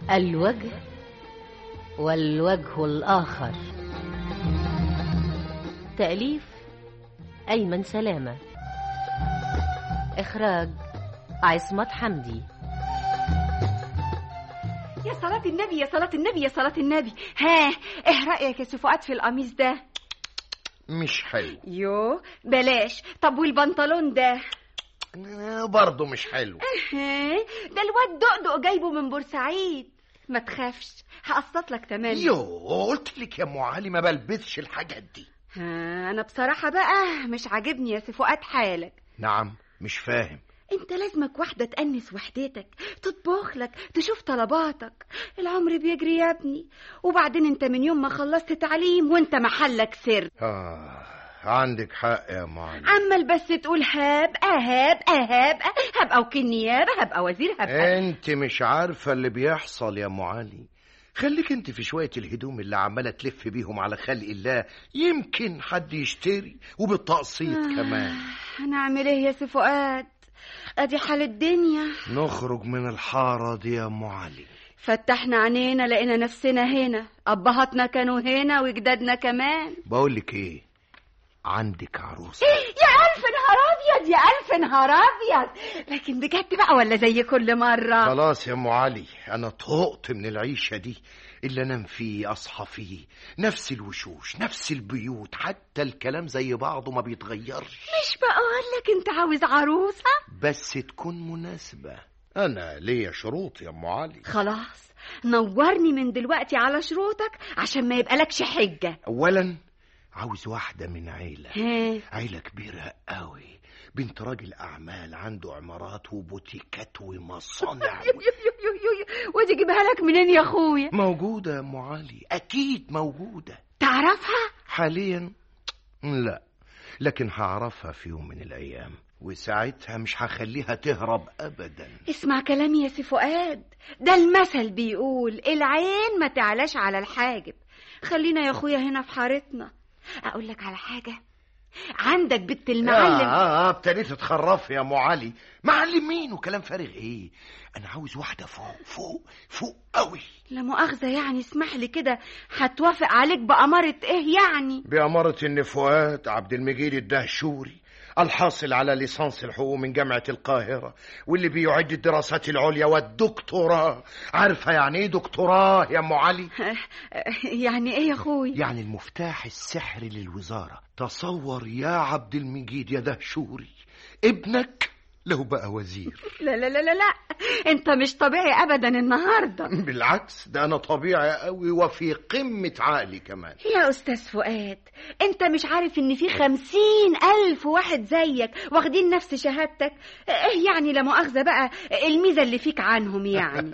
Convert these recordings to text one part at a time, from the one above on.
الوجه والوجه الآخر تأليف أيمن سلامة إخراج عصمت حمدي يا صلاة النبي يا صلاة النبي يا صلاة النبي ها ايه رأيك يا سي فؤاد في القميص ده مش حلو يو بلاش طب والبنطلون ده برضه مش حلو ها ده الواد دقدق جايبه من بورسعيد ما تخافش هقسط لك تمام يو قلت لك يا ام علي ما بلبسش الحاجات دي ها انا بصراحة بقى مش عاجبني يا سي فؤاد حالك نعم مش فاهم انت لازمك واحدة تأنس وحدتك تطبخ لك تشوف طلباتك العمر بيجري يا ابني وبعدين انت من يوم ما خلصت تعليم وانت محلك سر آه عندك حق يا ام علي عمال بس تقول هاب اهاب اهاب هبقى وكيل نيابة هبقى وزير هبقى انت مش عارفة اللي بيحصل يا ام علي خليك انت في شوية الهدوم اللي عمالة تلف بيهم على خلق الله يمكن حد يشتري وبالتقسيط كمان هنعمل ايه يا سي فؤاد ادي حال الدنيا نخرج من الحارة دي يا ام علي فتحنا عينينا لقينا نفسنا هنا ابهاتنا كانوا هنا وجدادنا كمان بقول لك ايه عندك عروسة يا ألف نهار أبيض يا ألف نهار أبيض لكن بجد بقى ولا زي كل مرة خلاص يا ام علي انا طقت من العيشة دي اللي انام فيه اصحى فيه نفس الوشوش نفس البيوت حتى الكلام زي بعضه ما بيتغيرش مش بقول لك أنت عاوز عروسة بس تكون مناسبة انا ليا شروط يا ام علي خلاص نورني من دلوقتي على شروطك عشان ما يبقالكش حجة اولا عاوز واحدة من عيلة ها عيلة كبيرة قوي بنت راجل أعمال عنده عمارات وبوتيكات ومصانع يو- يو- يو- يو- يو. ودي جيبها لك منين يا أخويا موجودة يا أم علي أكيد موجودة تعرفها حاليا لا لكن هعرفها في يوم من الأيام وساعتها مش هخليها تهرب أبدا اسمع كلامي يا سي فؤاد ده المثل بيقول العين ما تعلاش على الحاجب خلينا يا اخويا هنا في حارتنا اقول لك على حاجه عندك بنت آه, المعلم آه, آه ابتديت تخرف يا أم علي معلم مين وكلام فارغ إيه أنا عاوز واحدة فوق فوق فوق قوي لا مؤاخذه يعني اسمح لي كده هتوافق عليك بأمارة ايه يعني بأمارة إن فؤاد عبد المجيد الدهشوري الحاصل على ليسانس الحقوق من جامعة القاهرة واللي بيعد الدراسات العليا والدكتوراه عارفة يعني ايه دكتوراه يا أم علي؟ يعني ايه يا اخويا يعني المفتاح السحري للوزارة تصور يا عبد المجيد يا دهشوري ابنك لو بقى وزير لا لا لا لا لا انت مش طبيعي ابدا النهارده بالعكس ده أنا طبيعي قوي وفي قمة عقلي كمان يا أستاذ فؤاد أنت مش عارف إن في خمسين ألف واحد زيك واخدين نفس شهادتك إيه يعني لا مؤاخذة بقى الميزة اللي فيك عنهم يعني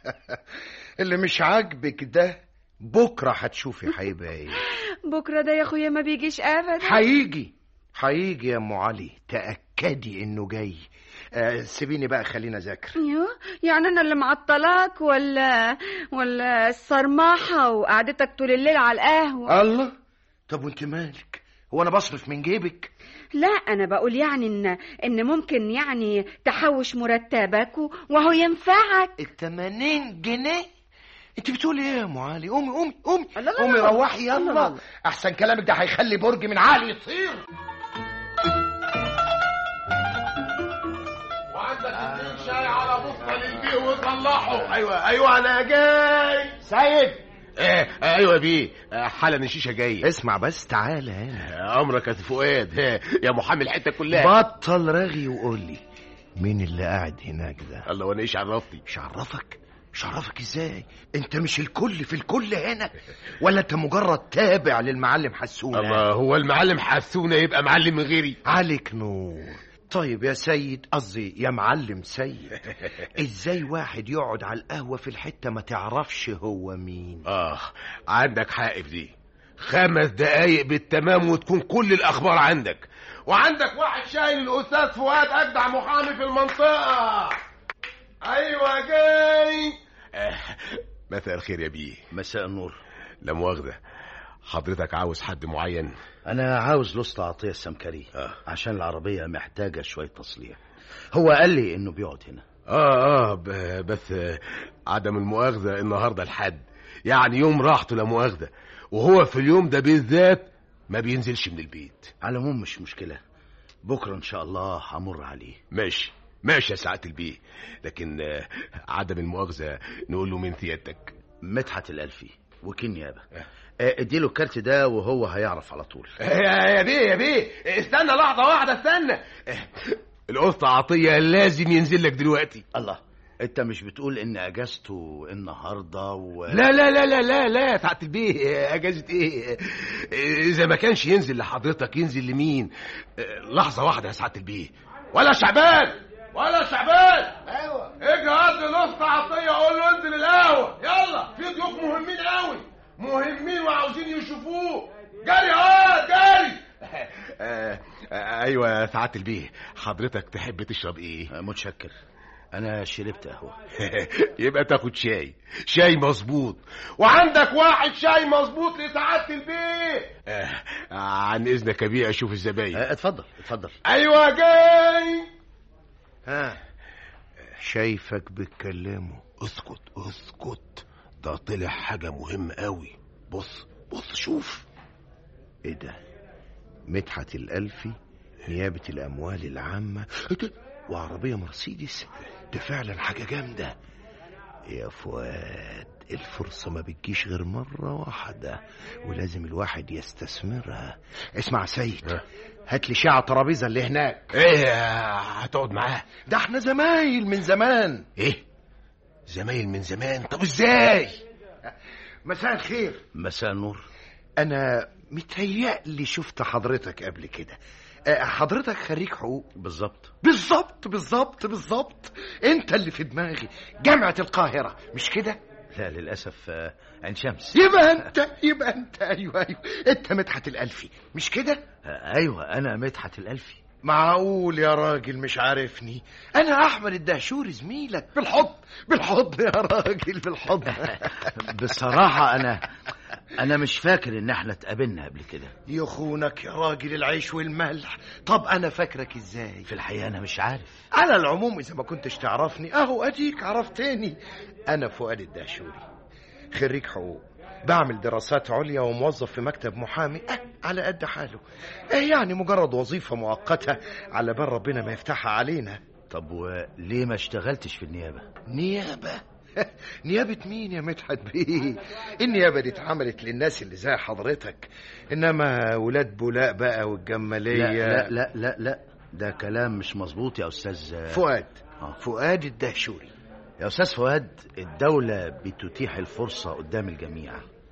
اللي مش عاجبك ده بكرة هتشوفي هيبقى ايه بكرة ده يا أخويا ما بيجيش أبدا هيجي هيجي يا ام علي تاكدي انه جاي آه سيبيني بقى خلينا اذاكر يو يعني أنا اللي معطلاك ولا ولا الصرماحة وقعدتك طول الليل على القهوة الله طب وانت مالك هو انا بصرف من جيبك لا أنا بقول يعني إن إن ممكن يعني تحوش مرتبك و- وهو ينفعك ال 80 جنيه انت بتقولي ايه يا ام علي قومي قومي قومي لا، لا، قومي لا. روحي لا، لا، يلا لا. احسن كلامك ده هيخلي برج من عقلي يطير وعندك اتنين شاي على بطه للبيع وطلعه ايوه ايوه انا جاي سيد ايه ايوه يا بيه آه، حالا الشيشه جايه اسمع بس تعالى هنا امرك يا سي فؤاد ها، يا محامي الحته كلها بطل رغي وقول لي مين اللي قاعد هناك ده الله وانا ايش عرفتي مش عرفك مش عرفك ازاي انت مش الكل في الكل هنا ولا انت مجرد تابع للمعلم حسونه الله هو المعلم حسونا يبقى معلم من غيري عليك نور طيب يا سيد قصدي يا معلم سيد ازاي واحد يقعد على القهوة في الحتة ما تعرفش هو مين اه عندك حق في دي خمس دقايق بالتمام وتكون كل الاخبار عندك وعندك واحد شايل الاستاذ فؤاد اجدع محامي في المنطقه ايوه جاي آه، مساء الخير يا بيه مساء النور لا مؤاخذه حضرتك عاوز حد معين انا عاوز لسط عطيه السمكري آه. عشان العربيه محتاجه شويه تصليح هو قال لي انه بيقعد هنا اه اه ب- بس آه، عدم المؤاخذة النهاردة الحد يعني يوم راحته لا مؤاخذة وهو في اليوم ده بالذات ما بينزلش من البيت على العموم مش مشكلة بكرة إن شاء الله همر عليه ماشي ماشي يا سعادة البيه لكن آه، عدم المؤاخذة نقول له من ثيادتك مدحت الألفي وكيل نيابة آه، اديله الكارت ده وهو هيعرف على طول يا بيه يا بيه استنى لحظة واحدة استنى القسط عطية لازم ينزل لك دلوقتي الله انت مش بتقول ان اجازته النهارده و لا لا لا لا لا لا يا سعادة البيه اجازة ايه اذا ما كانش ينزل لحضرتك ينزل لمين لحظة واحدة يا سعادة البيه ولا شعبان ولا شعبان ايوه اجي هات القسط عطية قول له انزل القهوة يلا في ضيوف مهمين قوي مهمين وعاوزين يشوفوه جري اه جري آه، آه، ايوه يا سعادة البيه حضرتك تحب تشرب ايه آه، متشكر انا شربت قهوه يبقى تاخد شاي شاي مظبوط وعندك واحد شاي مظبوط لسعادة البيه آه عن اذنك يا بيه اشوف الزباين آه، اتفضل اتفضل ايوه جاي ها شايفك بتكلمه اسكت اسكت ده طلع حاجة مهمة قوي بص بص شوف ايه ده مدحت الألفي نيابة الأموال العامة وعربية مرسيدس ده فعلا حاجة جامدة يا فؤاد الفرصة ما بتجيش غير مرة واحدة ولازم الواحد يستثمرها اسمع يا سيد هات لي شاع الترابيزة اللي هناك ايه هتقعد معاه ده احنا زمايل من زمان ايه زمايل من زمان طب ازاي مساء الخير مساء النور انا متهيألي شفت حضرتك قبل كده أه، حضرتك خريج حقوق بالظبط بالظبط بالظبط بالظبط انت اللي في دماغي جامعة القاهرة مش كده لا للاسف آه، عين شمس يبقى انت يبقى انت ايوه ايوه انت مدحت الالفي مش كده آه، ايوه انا مدحت الالفي معقول يا راجل مش عارفني انا احمد الدهشوري زميلك بالحضن بالحضن يا راجل بالحضن بصراحه انا انا مش فاكر ان احنا اتقابلنا قبل كده يخونك يا راجل العيش والملح طب انا فاكرك ازاي في الحقيقه انا مش عارف على العموم اذا ما كنتش تعرفني اهو اديك عرفتني انا فؤاد الدهشوري خريج حقوق بعمل دراسات عليا وموظف في مكتب محامي أه على قد حاله أه يعني مجرد وظيفة مؤقتة على بال ربنا ما يفتحها علينا طب وليه ما اشتغلتش في النيابه نيابة نيابة مين يا مدحت بيه النيابة دي اتعملت للناس اللي زي حضرتك إنما ولاد بولاق بقى والجمالية لا لا لا لا لا ده كلام مش مظبوط يا استاذ فؤاد آه. فؤاد الدهشوري يا استاذ فؤاد الدولة بتتيح الفرصة قدام الجميع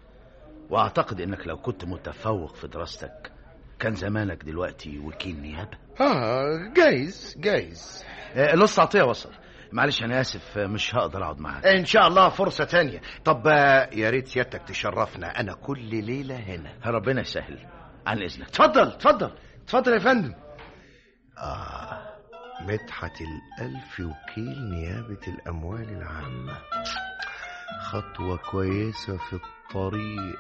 واعتقد انك لو كنت متفوق في دراستك كان زمانك دلوقتي وكيل نيابة اه جايز جايز آه، الأسطى عطية وصل معلش انا اسف آه، مش هقدر اقعد معاك ان شاء الله فرصة تانية طب آه، يا ريت سيادتك تشرفنا انا كل ليلة هنا ربنا يسهل عن اذنك اتفضل اتفضل اتفضل يا فندم اه مدحت الألف وكيل نيابة الأموال العامة خطوة كويسة في الطريق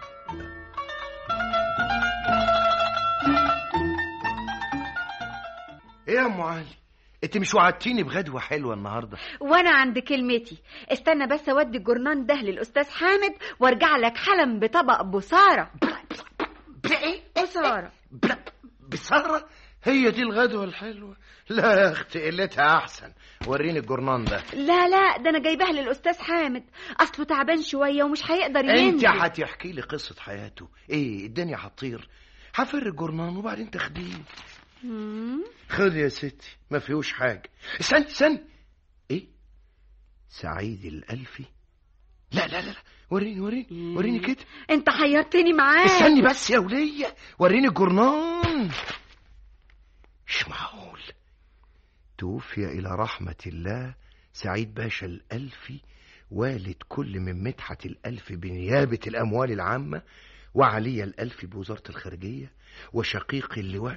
ايه يا ام علي انت مش وعدتيني بغدوة حلوة النهاردة وانا عند كلمتي استنى بس اودي الجرنان ده للاستاذ حامد وارجع لك حالا بطبق بصاره بايه بصاره بسارة هي دي الغدوة الحلوة لا يا اختي قلتها احسن وريني الجرنان ده لا لا ده انا جايباها للاستاذ حامد اصله تعبان شويه ومش هيقدر انت ينزل هتحكي لي قصة حياته ايه الدنيا هتطير هفر الجرنان وبعدين تاخديه مم. خد يا ستي ما فيهوش حاجة استنى استنى ايه سعيد الألفي لا لا لا لا وريني وريني وريني كده انت حيرتني معاك استني بس يا ولية وريني الجرنان مش معقول توفي إلى رحمة الله سعيد باشا الألفي والد كل من مدحت الألف بنيابة الأموال العامة وعلي الألف بوزارة الخارجية وشقيق اللواء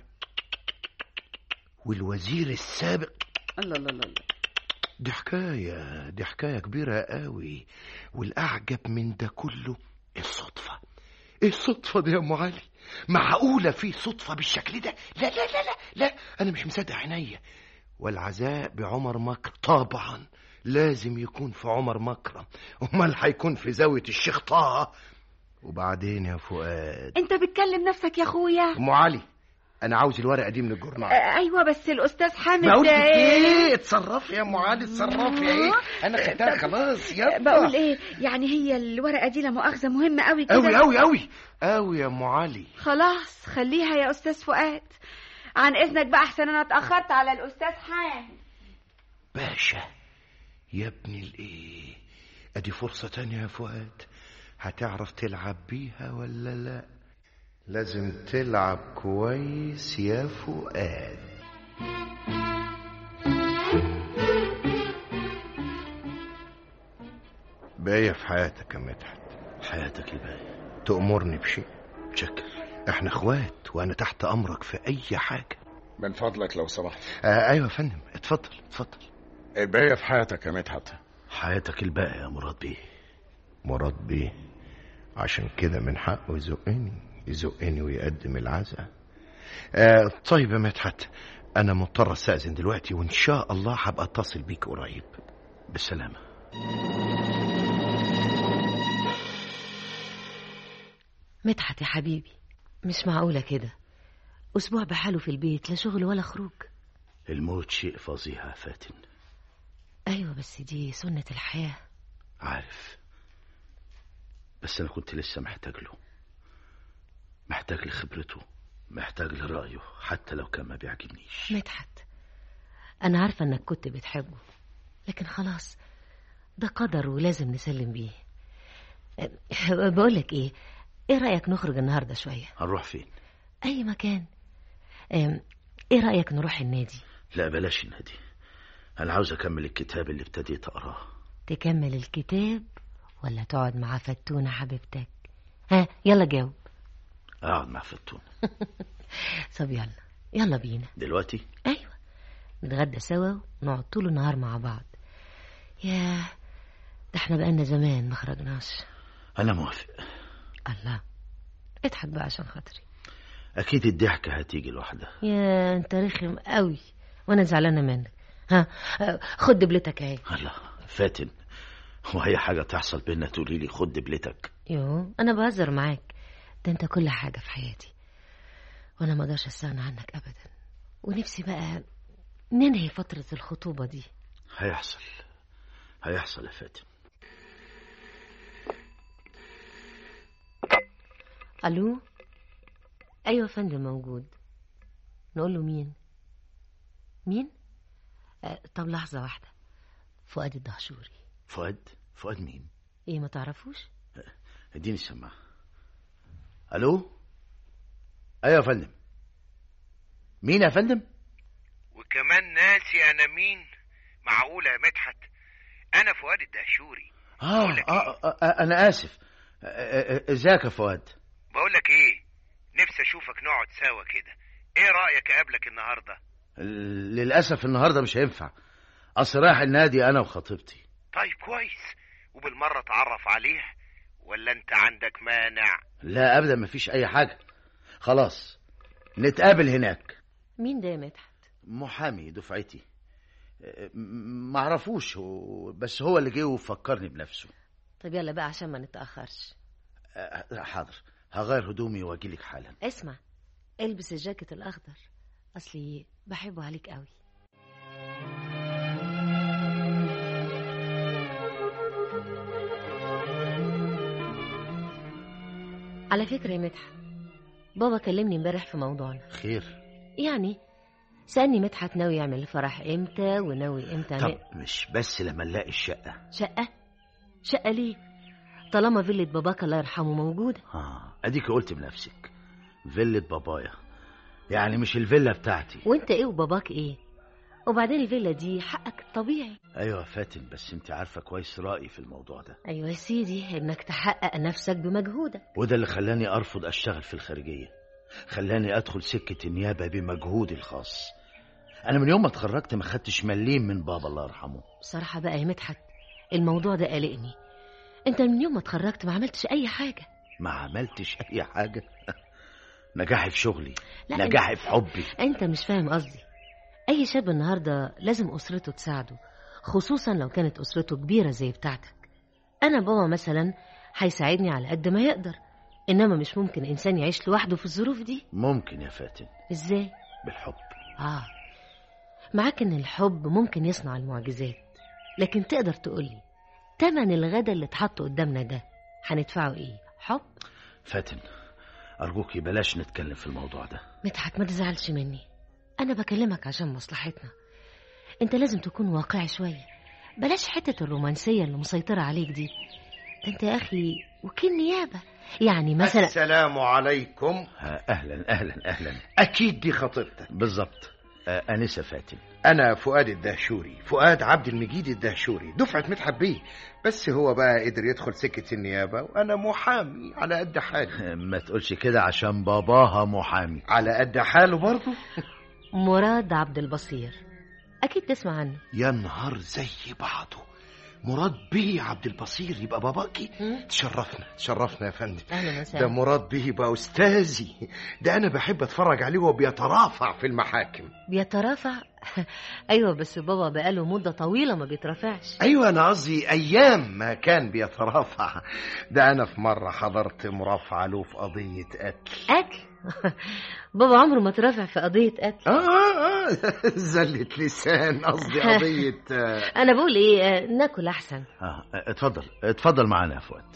والوزير السابق الله الله الله دي حكاية دي حكاية كبيرة قوي والأعجب من ده كله الصدفة ايه الصدفة دي يا ام علي معقولة في صدفة بالشكل ده لا لا لا لا لا أنا مش مصدق عينيا والعزاء بعمر مكر طبعا لازم يكون في عمر مكرم امال هيكون في زاويه الشيخ طه وبعدين يا فؤاد انت بتكلم نفسك يا اخويا ام علي انا عاوز الورقه دي من الجورنال آه، ايوه بس الاستاذ حامد بقول لك ده ايه اتصرفي يا ام علي اتصرفي ايه انا خدتها خلاص يلا بقول ايه يعني هي الورقه دي لا مؤاخذه مهمه قوي كده قوي قوي قوي قوي يا ام علي خلاص خليها يا استاذ فؤاد عن اذنك بقى احسن انا اتاخرت على الاستاذ حامد باشا يا ابن الايه ادي فرصة تانية يا فؤاد هتعرف تلعب بيها ولا لا لازم تلعب كويس يا فؤاد باقية في حياتك يا مدحت حياتك الباقية تأمرني بشيء شكر احنا اخوات وانا تحت امرك في اي حاجة من فضلك لو سمحت آه ايوه يا فندم اتفضل اتفضل الباقية في حياتك يا مدحت حياتك الباقية يا مراد بيه مراد بيه عشان كده من حقه يزقني يزقني ويقدم العزاء آه طيب يا مدحت انا مضطر استاذن دلوقتي وان شاء الله هبقى اتصل بيك قريب بالسلامة مدحت يا حبيبي مش معقولة كده أسبوع بحاله في البيت لا شغل ولا خروج الموت شيء فظيع يا فاتن أيوة بس دي سنة الحياة عارف بس أنا كنت لسه محتاج له محتاج لخبرته محتاج لرأيه حتى لو كان ما بيعجبنيش مدحت أنا عارفة إنك كنت بتحبه لكن خلاص ده قدر ولازم نسلم بيه أه، بقولك إيه إيه رأيك نخرج النهاردة شوية هنروح فين أي مكان أم، إيه رأيك نروح النادي لا بلاش النادي أنا عاوز أكمل الكتاب اللي ابتديت أقراه تكمل الكتاب ولا تقعد مع فتونة حبيبتك ها يلا جاوب أقعد مع فتون طب يلا يلا بينا دلوقتي ايوه نتغدى سوا ونقعد طول النهار مع بعض ياه ده احنا بقالنا زمان ما خرجناش أنا موافق الله اضحك بقى عشان خاطري أكيد الضحكة هتيجي لوحدها يا انت رخم قوي وانا زعلانه منك ها آه، خد دبلتك اهي الله فاتن وهي حاجة تحصل بينا تقولي لي خد دبلتك يو انا بهزر معاك ده انت كل حاجه في حياتي وانا ما اقدرش استغنى عنك ابدا ونفسي بقى ننهي فتره الخطوبه دي هيحصل هيحصل يا فاتن الو ايوه يا فندم موجود نقول له مين مين آه طب لحظه واحده فؤاد الدهشوري فؤاد فؤاد مين ايه ما تعرفوش اديني السماعة الو ايوه يا فندم مين يا فندم وكمان ناسي انا مين معقولة يا مدحت انا فؤاد الدهشوري آه, بقولك آه, آه, اه انا اسف آه، آه، آه، ازيك يا فؤاد بقولك ايه نفسي اشوفك نقعد سوا كده ايه رأيك اقابلك النهاردة للاسف النهارده مش هينفع اصل رايح النادي انا وخطيبتي طيب كويس وبالمرة اتعرف عليها ولا انت عندك مانع لا ابدا مفيش اي حاجه خلاص نتقابل هناك مين ده يا مدحت محامي دفعتي آه، م- معرفوش هو بس هو اللي جه وفكرني بنفسه طب يلا بقى عشان ما نتاخرش آه، حاضر هغير هدومي واجيلك حالا اسمع البس الجاكيت الاخضر اصلي بحبه عليك قوي على فكرة يا مدحت بابا كلمني امبارح في موضوعنا خير يعني سألني مدحت ناوي يعمل الفرح امتى وناوي امتى طب ن- مش بس لما نلاقي الشقة شقة شقة ليه طالما فيلة باباك الله يرحمه موجودة اه اديك قلت بنفسك فيلة بابايا يعني مش الفيلا بتاعتي وانت ايه وباباك ايه وبعدين الفيلا دي حقك الطبيعي ايوه يا فاتن بس انت عارفة كويس رأيي في الموضوع ده ايوه يا سيدي انك تحقق نفسك بمجهودك وده اللي خلاني ارفض اشتغل في الخارجية خلاني ادخل سكة النيابة بمجهودي الخاص انا من يوم ما اتخرجت ما خدتش مليم من بابا الله يرحمه بصراحة بقى يا مدحت الموضوع ده قلقني انت من يوم ما اتخرجت ما عملتش اي حاجة ما عملتش اي حاجة نجاحي في شغلي لا نجاحي في حبي انت مش فاهم قصدي أي شاب النهاردة لازم أسرته تساعده خصوصا لو كانت أسرته كبيرة زي بتاعتك أنا بابا مثلا هيساعدني على قد ما يقدر إنما مش ممكن إنسان يعيش لوحده في الظروف دي ممكن يا فاتن إزاي؟ بالحب آه معاك إن الحب ممكن يصنع المعجزات لكن تقدر تقولي تمن الغدا اللي اتحط قدامنا ده هندفعه إيه؟ حب؟ فاتن أرجوكي بلاش نتكلم في الموضوع ده مدحت ما تزعلش مني أنا بكلمك عشان مصلحتنا أنت لازم تكون واقعي شوية بلاش حتة الرومانسية اللي مسيطرة عليك دي ده أنت يا أخي وكيل نيابة يعني مثلا السلام عليكم ها، أهلا أهلا أهلا أكيد دي خطيبتك بالظبط آه، أنسة فاتن أنا فؤاد الدهشوري فؤاد عبد المجيد الدهشوري دفعة مدحت بيه بس هو بقى قدر يدخل سكة النيابة وأنا محامي على قد حالي ما تقولش كده عشان باباها محامي على قد حاله برضه مراد عبد البصير أكيد تسمع عنه يا نهار زي بعضه مراد بيه عبد البصير يبقى باباكي مم. تشرفنا تشرفنا يا فندم أهلا ده وسهلا مراد بيه يبقى أستاذي ده أنا بحب أتفرج عليه وهو بيترافع في المحاكم بيترافع أيوة بس بابا بقاله مدة طويلة ما بيترافعش أيوة أنا قصدي أيام ما كان بيترافع ده أنا في مرة حضرت مرافعة له في قضية قتل قتل بابا عمره ما ترافع في قضية قتل آه آه آه زلة لسان قصدي قضية آه، أنا بقول إيه آه، ناكل أحسن آه، اتفضل اتفضل معانا يا فؤاد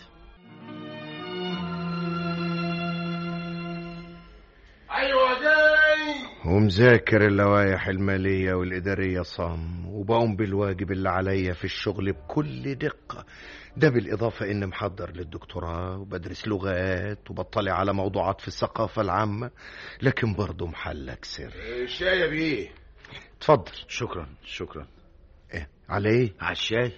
ايوه جاي ومذاكر اللوائح المالية والإدارية صم وبقوم بالواجب اللي عليا في الشغل بكل دقة ده بالإضافة إن محضر للدكتوراه وبدرس لغات وبطلع على موضوعات في الثقافة العامة لكن برضه محلك سر الشاي يا بيه اتفضل شكرا شكرا إيه على إيه؟ على الشاي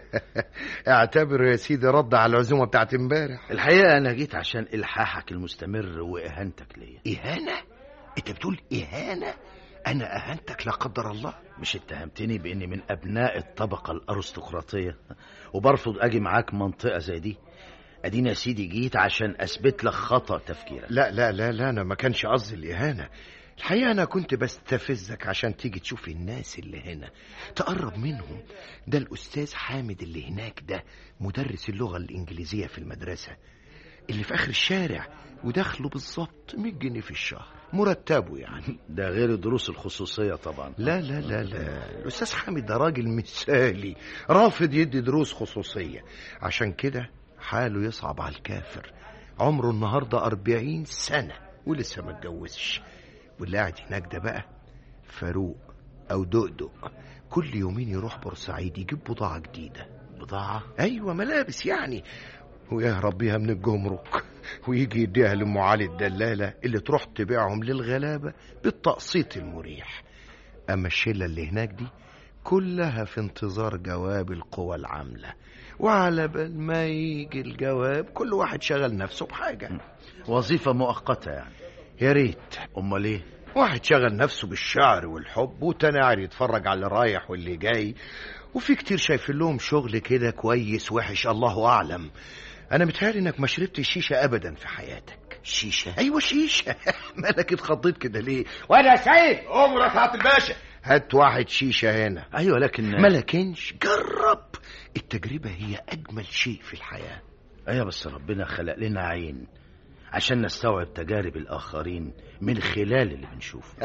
اعتبره يا سيدي رد على العزومة بتاعت امبارح الحقيقة أنا جيت عشان إلحاحك المستمر وإهانتك ليا إهانة؟ أنت بتقول إهانة؟ أنا أهنتك لا قدر الله مش اتهمتني بإني من أبناء الطبقة الأرستقراطية وبرفض أجي معاك منطقة زي دي أدينا يا سيدي جيت عشان أثبت لك خطأ تفكيرك لا لا لا لا أنا ما كانش قصدي الإهانة الحقيقة أنا كنت بستفزك عشان تيجي تشوف الناس اللي هنا تقرب منهم ده الأستاذ حامد اللي هناك ده مدرس اللغة الإنجليزية في المدرسة اللي في آخر الشارع ودخله بالظبط 100 جنيه في الشهر مرتبه يعني ده غير الدروس الخصوصية طبعا لا لا لا لا الأستاذ حامد ده راجل مثالي رافض يدي دروس خصوصية عشان كده حاله يصعب على الكافر عمره النهاردة أربعين سنة ولسه ما اتجوزش واللي قاعد هناك ده بقى فاروق أو دقدق كل يومين يروح بورسعيد يجيب بضاعة جديدة بضاعة أيوة ملابس يعني ويهرب بيها من الجمرك ويجي يديها لأم علي الدلالة اللي تروح تبيعهم للغلابة بالتقسيط المريح أما الشلة اللي هناك دي كلها في انتظار جواب القوى العاملة وعلى بال ما يجي الجواب كل واحد شغل نفسه بحاجة وظيفة مؤقتة يعني يا ريت أمال إيه واحد شغل نفسه بالشعر والحب وتاني قاعد يتفرج على اللي رايح واللي جاي وفي كتير شايفين لهم شغل كده كويس وحش الله أعلم أنا متهيألي إنك ما شربتش شيشة أبدا في حياتك شيشة أيوة شيشة مالك اتخضيت كده ليه وأنا سعيد امر يا سعاده الباشا هات واحد شيشة هنا أيوة لكن ما لكنش جرب التجربة هي أجمل شيء في الحياة أيوة بس ربنا خلق لنا عين عشان نستوعب تجارب الآخرين من خلال اللي بنشوفه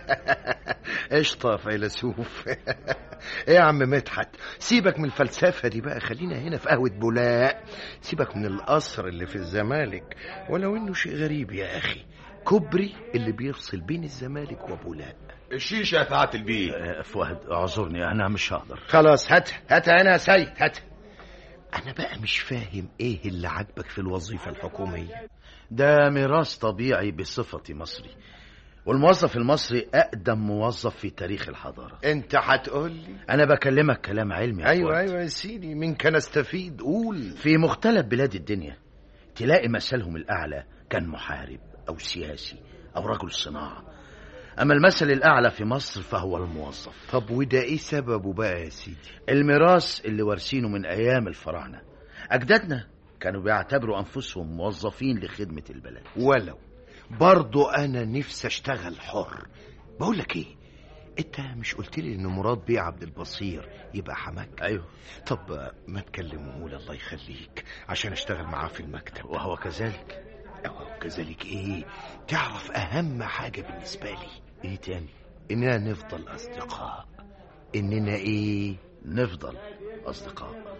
قشطة يا فيلسوف ايه يا عم مدحت سيبك من الفلسفة دي بقى خلينا هنا في قهوة بولاق سيبك من القصر اللي في الزمالك ولو انه شيء غريب يا اخي كوبري اللي بيفصل بين الزمالك وبولاق الشيشه يا سعاده البيه آه، فؤاد اعذرني أنا مش هقدر خلاص هات هات هنا يا سيد هات انا بقى مش فاهم ايه اللي عاجبك في الوظيفة الحكومية ده ميراث طبيعي بصفتي مصري والموظف المصري أقدم موظف في تاريخ الحضارة انت هتقول لي أنا بكلمك كلام علمي يا ايوه فؤاد. ايوه يا سيدي من كان استفيد قول في مختلف بلاد الدنيا تلاقي مثلهم الأعلى كان محارب أو سياسي أو رجل صناعة أما المثل الأعلى في مصر فهو الموظف طب وده ايه سببه بقى يا سيدي الميراث اللي وارثينه من أيام الفراعنة أجدادنا كانوا بيعتبروا أنفسهم موظفين لخدمة البلد ولو برضو انا نفسي اشتغل حر بقول لك ايه انت مش قلت لي ان مراد بيه عبد البصير يبقى حماك ايوه طب آه، ما تكلمه لي الله يخليك عشان اشتغل معاه في المكتب وهو كذلك أو كذلك ايه تعرف اهم حاجة بالنسبة لي ايه تاني اننا نفضل اصدقاء اننا ايه نفضل اصدقاء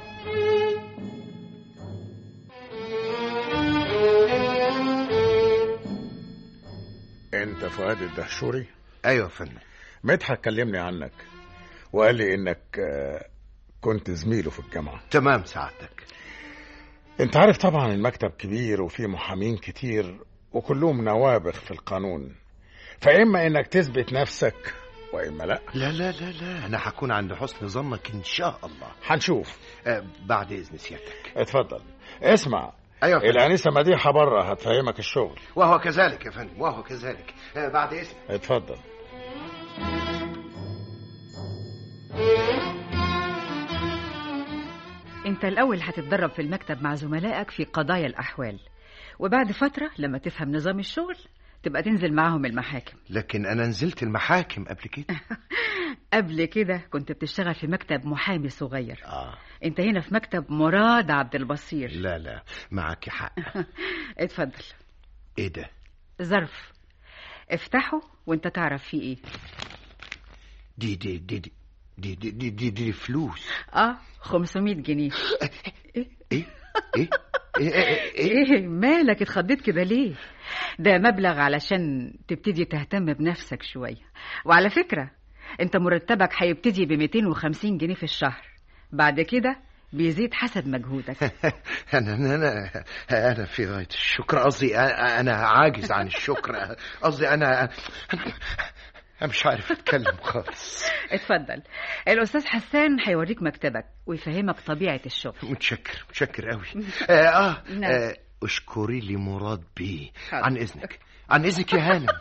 انت فؤاد الدهشوري ايوه يا فندم مدحت كلمني عنك وقال لي انك آه، كنت زميله في الجامعة تمام سعادتك انت عارف طبعا المكتب كبير وفيه محامين كتير وكلهم نوابغ في القانون فإما انك تثبت نفسك وإما لا لا لا لا لا انا هكون عند حسن ظنك ان شاء الله هنشوف آه بعد اذن سيادتك اتفضل اسمع ايوه يا فندم. الأنسة مديحة بره هتفهمك الشغل وهو كذلك يا فندم وهو كذلك آه بعد اذن اتفضل انت الاول هتتدرب في المكتب مع زملائك في قضايا الاحوال وبعد فتره لما تفهم نظام الشغل تبقى تنزل معاهم المحاكم لكن انا نزلت المحاكم قبل كده قبل كده كنت بتشتغل في مكتب محامي صغير اه انت هنا في مكتب مراد عبد البصير لا لا معك حق اتفضل ايه ده ظرف افتحه وانت تعرف فيه ايه دي دي دي دي دي دي, دي, دي, دي فلوس اه 500 جنيه ايه ايه ايه ايه, إيه؟ ايه مالك اتخضيت كده ليه ده مبلغ علشان تبتدي تهتم بنفسك شوية وعلى فكرة انت مرتبك هيبتدي ب 250 جنيه في الشهر بعد كده بيزيد حسب مجهودك انا انا انا انا في غايه الشكر قصدي انا أنا عاجز عن الشكر قصدي انا انا أنا مش عارف اتكلم خالص اتفضل الاستاذ حسان هيوريك مكتبك ويفهمك طبيعة الشغل متشكر متشكر قوي اه, آه, نعم. آه اشكري لي مراد بيه حاضر. عن اذنك عن اذنك يا هانم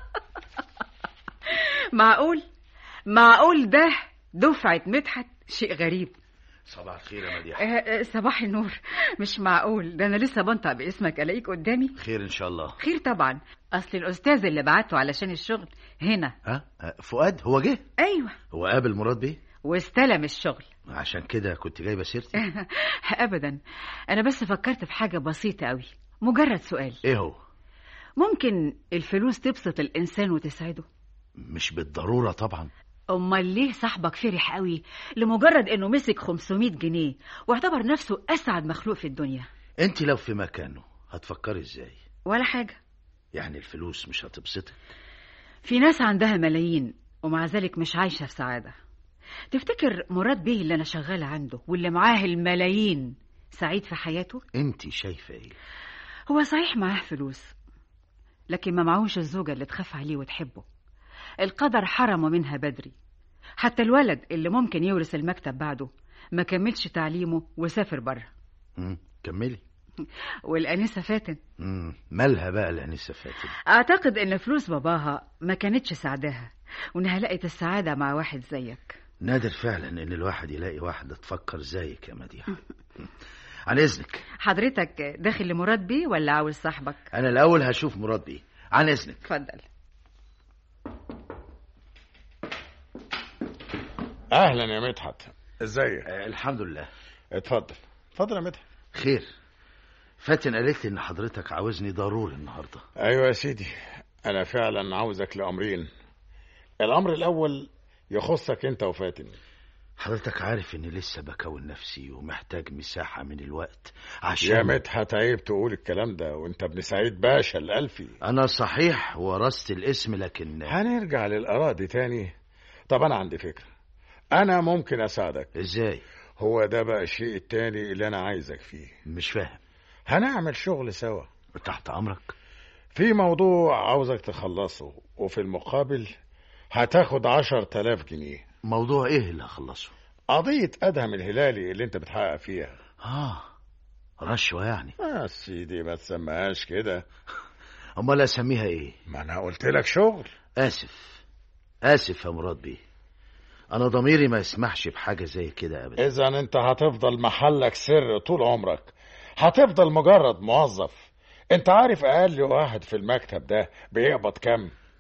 معقول معقول ده دفعة مدحت شيء غريب صباح الخير يا مديحة اه، اه، صباح النور مش معقول ده انا لسه بنطق باسمك الاقيك قدامي خير ان شاء الله خير طبعا اصل الاستاذ اللي بعته علشان الشغل هنا ها آه، فؤاد هو جه ايوه هو قابل مراد بيه واستلم الشغل عشان كده كنت جايبه سيرتي ابدا انا بس فكرت في حاجه بسيطه قوي مجرد سؤال ايه هو ممكن الفلوس تبسط الانسان وتسعده مش بالضروره طبعا امال ليه صاحبك فرح قوي لمجرد انه مسك 500 جنيه واعتبر نفسه اسعد مخلوق في الدنيا انت لو في مكانه هتفكري ازاي ولا حاجه يعني الفلوس مش هتبسطك في ناس عندها ملايين ومع ذلك مش عايشه في سعاده تفتكر مراد بيه اللي انا شغاله عنده واللي معاه الملايين سعيد في حياته انت شايفه ايه هو صحيح معاه فلوس لكن ما معهوش الزوجة اللي تخاف عليه وتحبه القدر حرمه منها بدري حتى الولد اللي ممكن يورث المكتب بعده ما كملش تعليمه وسافر بره مم. كملي والأنسة فاتن مم. مالها بقى الانسه فاتن أعتقد إن فلوس باباها ما كانتش سعداها وإنها لقت السعادة مع واحد زيك نادر فعلا ان الواحد يلاقي واحده تفكر زيك يا مديحه عن اذنك حضرتك داخل لمراد بيه ولا عاوز صاحبك انا الاول هشوف مراد بيه عن اذنك اتفضل اهلا يا مدحت ازيك آه الحمد لله اتفضل اتفضل يا مدحت خير فاتن قالت لي ان حضرتك عاوزني ضروري النهارده ايوه يا سيدي انا فعلا عاوزك لامرين الامر الاول يخصك انت وفاتن حضرتك عارف اني لسه بكون نفسي ومحتاج مساحه من الوقت عشان يا مدحت عيب تقول الكلام ده وانت ابن سعيد باشا الالفي انا صحيح ورثت الاسم لكن هنرجع للاراضي تاني طب انا عندي فكره انا ممكن اساعدك ازاي هو ده بقى الشيء التاني اللي انا عايزك فيه مش فاهم هنعمل شغل سوا تحت امرك في موضوع عاوزك تخلصه وفي المقابل هتاخد عشر تلاف جنيه موضوع ايه اللي هخلصه قضية أدهم الهلالي اللي أنت بتحقق فيها اه رشوه يعني يا سيدي ما تسميهاش كده امال اسميها ايه ما أنا قلت لك شغل اسف اسف يا مراد بيه انا ضميري ما يسمحش بحاجه زي كده ابدا إذا أنت هتفضل محلك سر طول عمرك هتفضل مجرد موظف أنت عارف أقل واحد في المكتب ده بيقبض كام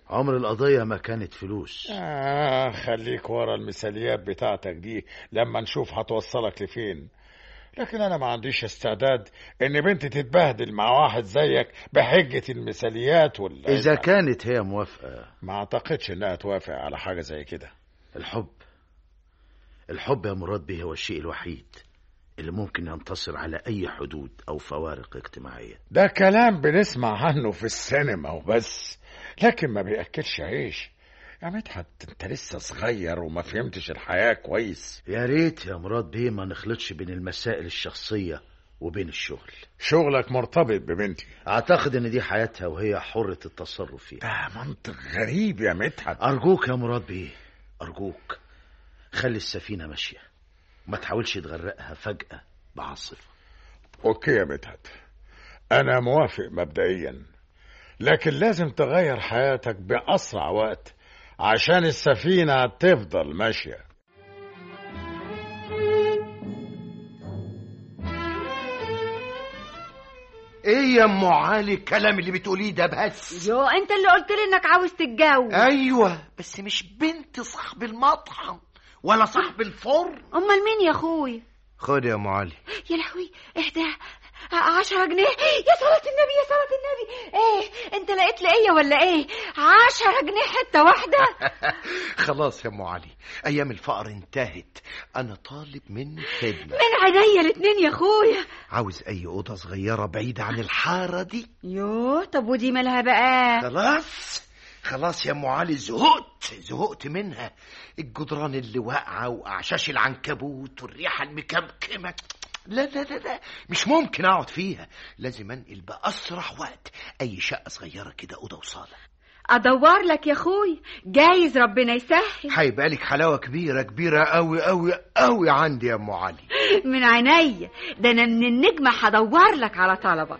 عمر القضية ما كانت فلوس آه خليك ورا المثاليات بتاعتك دي لما نشوف هتوصلك لفين لكن أنا ما عنديش استعداد إن بنتي تتبهدل مع واحد زيك بحجة المثاليات ولا إذا كانت هي موافقة ما أعتقدش إنها توافق على حاجة زي كده الحب الحب يا مراد بيه هو الشيء الوحيد اللي ممكن ينتصر على أي حدود أو فوارق اجتماعية ده كلام بنسمع عنه في السينما وبس لكن ما بيأكلش عيش يا مدحت انت لسه صغير وما فهمتش الحياة كويس يا ريت يا مراد بيه ما نخلطش بين المسائل الشخصية وبين الشغل شغلك مرتبط ببنتي أعتقد إن دي حياتها وهي حرة التصرف فيها ده منطق غريب يا مدحت أرجوك يا مراد بيه أرجوك خلي السفينة ماشية ما تحاولش تغرقها فجأة بعاصفة اوكي يا مدحت انا موافق مبدئيا لكن لازم تغير حياتك بأسرع وقت عشان السفينة تفضل ماشية ايه يا ام علي الكلام اللي بتقوليه ده بس يو انت اللي قلت لي انك عاوز تتجوز ايوه بس مش بنت صاحب المطعم ولا صاحب الفرن امال مين يا اخوي خد يا ام علي يا لهوي اهدى عشرة جنيه يا صلاة النبي يا صلاة النبي ايه انت لقيت لقية ولا ايه عشرة جنيه حتة واحدة خلاص يا ام علي ايام الفقر انتهت انا طالب منك خدمه من عينيا الاتنين يا اخويا عاوز اي اوضه صغيره بعيده عن الحاره دي يو طب ودي مالها بقى خلاص خلاص يا ام علي زهقت زهقت منها الجدران اللي واقعه واعشاش العنكبوت والريحه المكمكمه لا لا لا لا مش ممكن اقعد فيها لازم انقل باسرع وقت اي شقه صغيره كده اوضه وصاله ادور لك يا اخوي جايز ربنا يسهل هيبقى لك حلاوه كبيره كبيره قوي قوي قوي عندي يا ام علي من عينيا ده انا من النجمة هدور لك على طلبك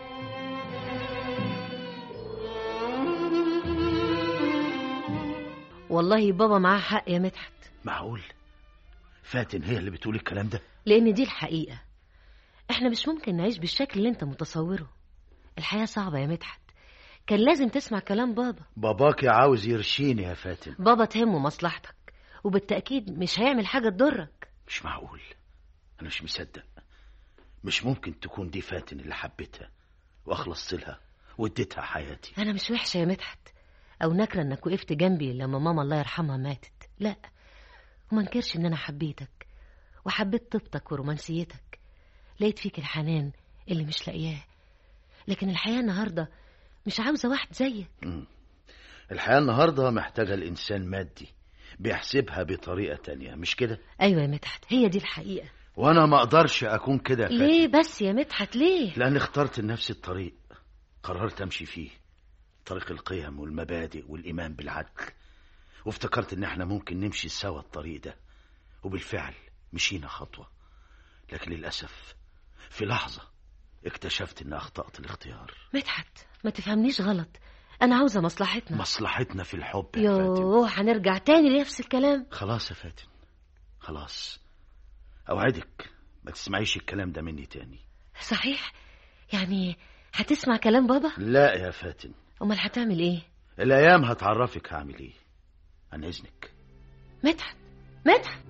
والله بابا معاه حق يا مدحت معقول فاتن هي اللي بتقول الكلام ده لأن دي الحقيقة احنا مش ممكن نعيش بالشكل اللي انت متصوره الحياة صعبة يا مدحت كان لازم تسمع كلام بابا باباك عاوز يرشيني يا فاتن بابا تهمه مصلحتك وبالتأكيد مش هيعمل حاجة تضرك مش معقول أنا مش مصدق مش ممكن تكون دي فاتن اللي حبيتها وأخلصت لها واديتها حياتي أنا مش وحشة يا مدحت أو نكرة إنك وقفت جنبي لما ماما الله يرحمها ماتت لا وما انكرش إن أنا حبيتك وحبيت طيبتك ورومانسيتك لقيت فيك الحنان اللي مش لاقياه لكن الحياة النهاردة مش عاوزة واحد زيك مم. الحياة النهاردة محتاجة الإنسان مادي بيحسبها بطريقة تانية مش كده أيوة يا مدحت هي دي الحقيقة وأنا ما أقدرش أكون كده يا فاتن. ليه بس يا مدحت ليه لأني اخترت لنفسي الطريق قررت أمشي فيه طريق القيم والمبادئ والإيمان بالعدل وافتكرت إن احنا ممكن نمشي سوا الطريق ده وبالفعل مشينا خطوة لكن للأسف في لحظة اكتشفت إن أخطأت الاختيار مدحت ما تفهمنيش غلط أنا عاوزة مصلحتنا مصلحتنا في الحب يا فاتن يوه هنرجع تاني لنفس الكلام خلاص يا فاتن خلاص أوعدك ما تسمعيش الكلام ده مني تاني صحيح يعني هتسمع كلام بابا لا يا فاتن أمال هتعمل إيه الأيام هتعرفك هعمل إيه عن إذنك مدحت مدحت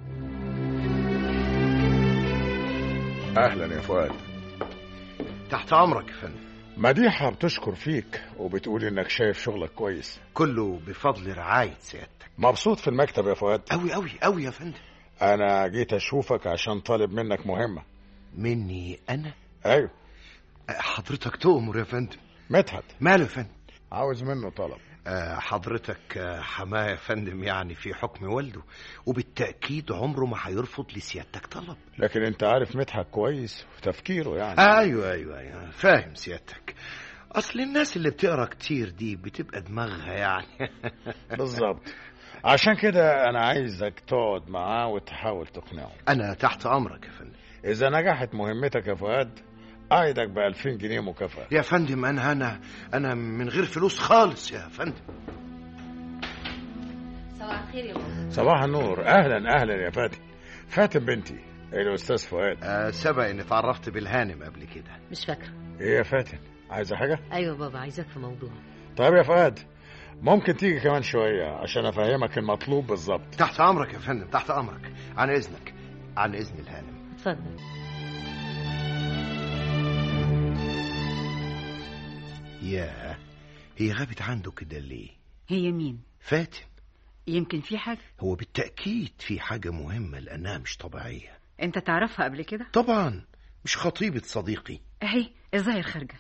أهلا يا فؤاد تحت امرك يا فندم مديحة بتشكر فيك وبتقول إنك شايف شغلك كويس كله بفضل رعايه سيادتك مبسوط في المكتب يا فؤاد قوي قوي قوي يا فندم أنا جيت أشوفك عشان طالب منك مهمة مني انا أيوة حضرتك تؤمر يا فندم مدحت ماله يا فندم عاوز منه طلب آه، حضرتك آه، حماه يا فندم يعني في حكم والده وبالتأكيد عمره ما هيرفض لسيادتك طلب لكن أنت عارف مدحت كويس وتفكيره يعني ايوه ايوه ايوه فاهم سيادتك اصل الناس اللي بتقرا كتير دي بتبقى دماغها يعني بالظبط عشان كده أنا عايزك تقعد معاه وتحاول تقنعه انا تحت امرك يا فندم إذا نجحت مهمتك يا فؤاد أعدك ب 2000 جنيه مكافأة يا فندم انا انا انا من غير فلوس خالص يا فندم صباح الخير يا بابا صباح النور أهلا أهلا يا فاتن فاتن بنتي الأستاذ فؤاد آه سبق اني اتعرفت بالهانم قبل كده مش فاكرة إيه يا فاتن عايزة حاجة؟ أيوة بابا عايزاك في موضوع طيب يا فؤاد ممكن تيجي كمان شوية عشان أفهمك المطلوب بالظبط تحت امرك يا فندم تحت امرك عن اذنك عن اذن الهانم اتفضل يا هي غابت عنده كده ليه هي مين فاتن يمكن في حاجة هو بالتأكيد في حاجة مهمة لأنها مش طبيعية انت تعرفها قبل كده طبعا مش خطيبة صديقي اهي الظاهر خارجة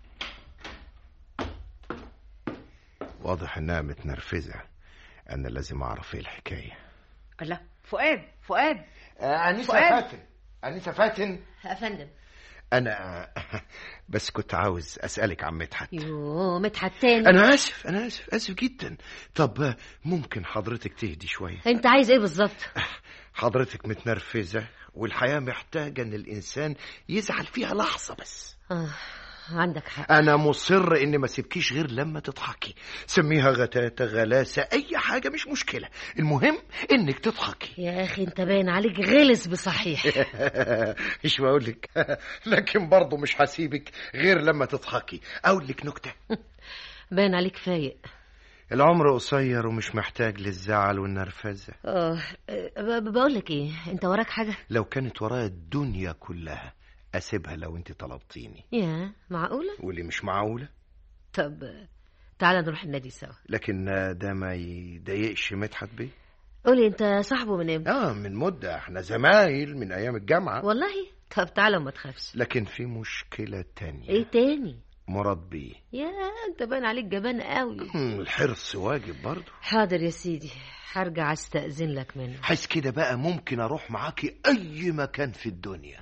واضح إنها متنرفزة أنا لازم أعرف إيه الحكاية لا فؤاد فؤاد أنسة فؤاد. فاتن أنسة فاتن يا فندم أنا بس كنت عاوز أسألك عن مدحت يوه مدحت تاني أنا آسف أنا آسف آسف جدا طب ممكن حضرتك تهدي شوية انت عايز ايه بالظبط حضرتك متنرفزة والحياة محتاجة إن الإنسان يزعل فيها لحظة بس آه عندك حق أنا مصر إني ما سيبكيش غير لما تضحكي سميها غتاتة غلاسة أي حاجة مش مشكلة المهم إنك تضحكي يا اخي انت باين عليك غلس بصحيح مش بقول لك لكن برضه مش هسيبك غير لما تضحكي أقول لك نكتة باين عليك فايق العمر قصير ومش محتاج للزعل والنرفزة اه بقول لك ايه انت وراك حاجه لو كانت ورايا الدنيا كلها أسيبها لو أنت طلبتيني يا معقوله واللي مش معقولة طب آه، تعالى نروح النادي سوا لكن ده ما يضايقش مدحت بيه قولي انت صاحبه من امتى اه من مدة احنا زمايل من ايام الجامعة والله طب تعالى وما تخافش لكن في مشكلة تانية ايه تاني مراد بيه يا انت باين عليك جبان قوي هم، الحرص واجب برضه حاضر يا سيدي هرجع استأذن لك منه حيث كده بقى ممكن اروح معاكي اي مكان في الدنيا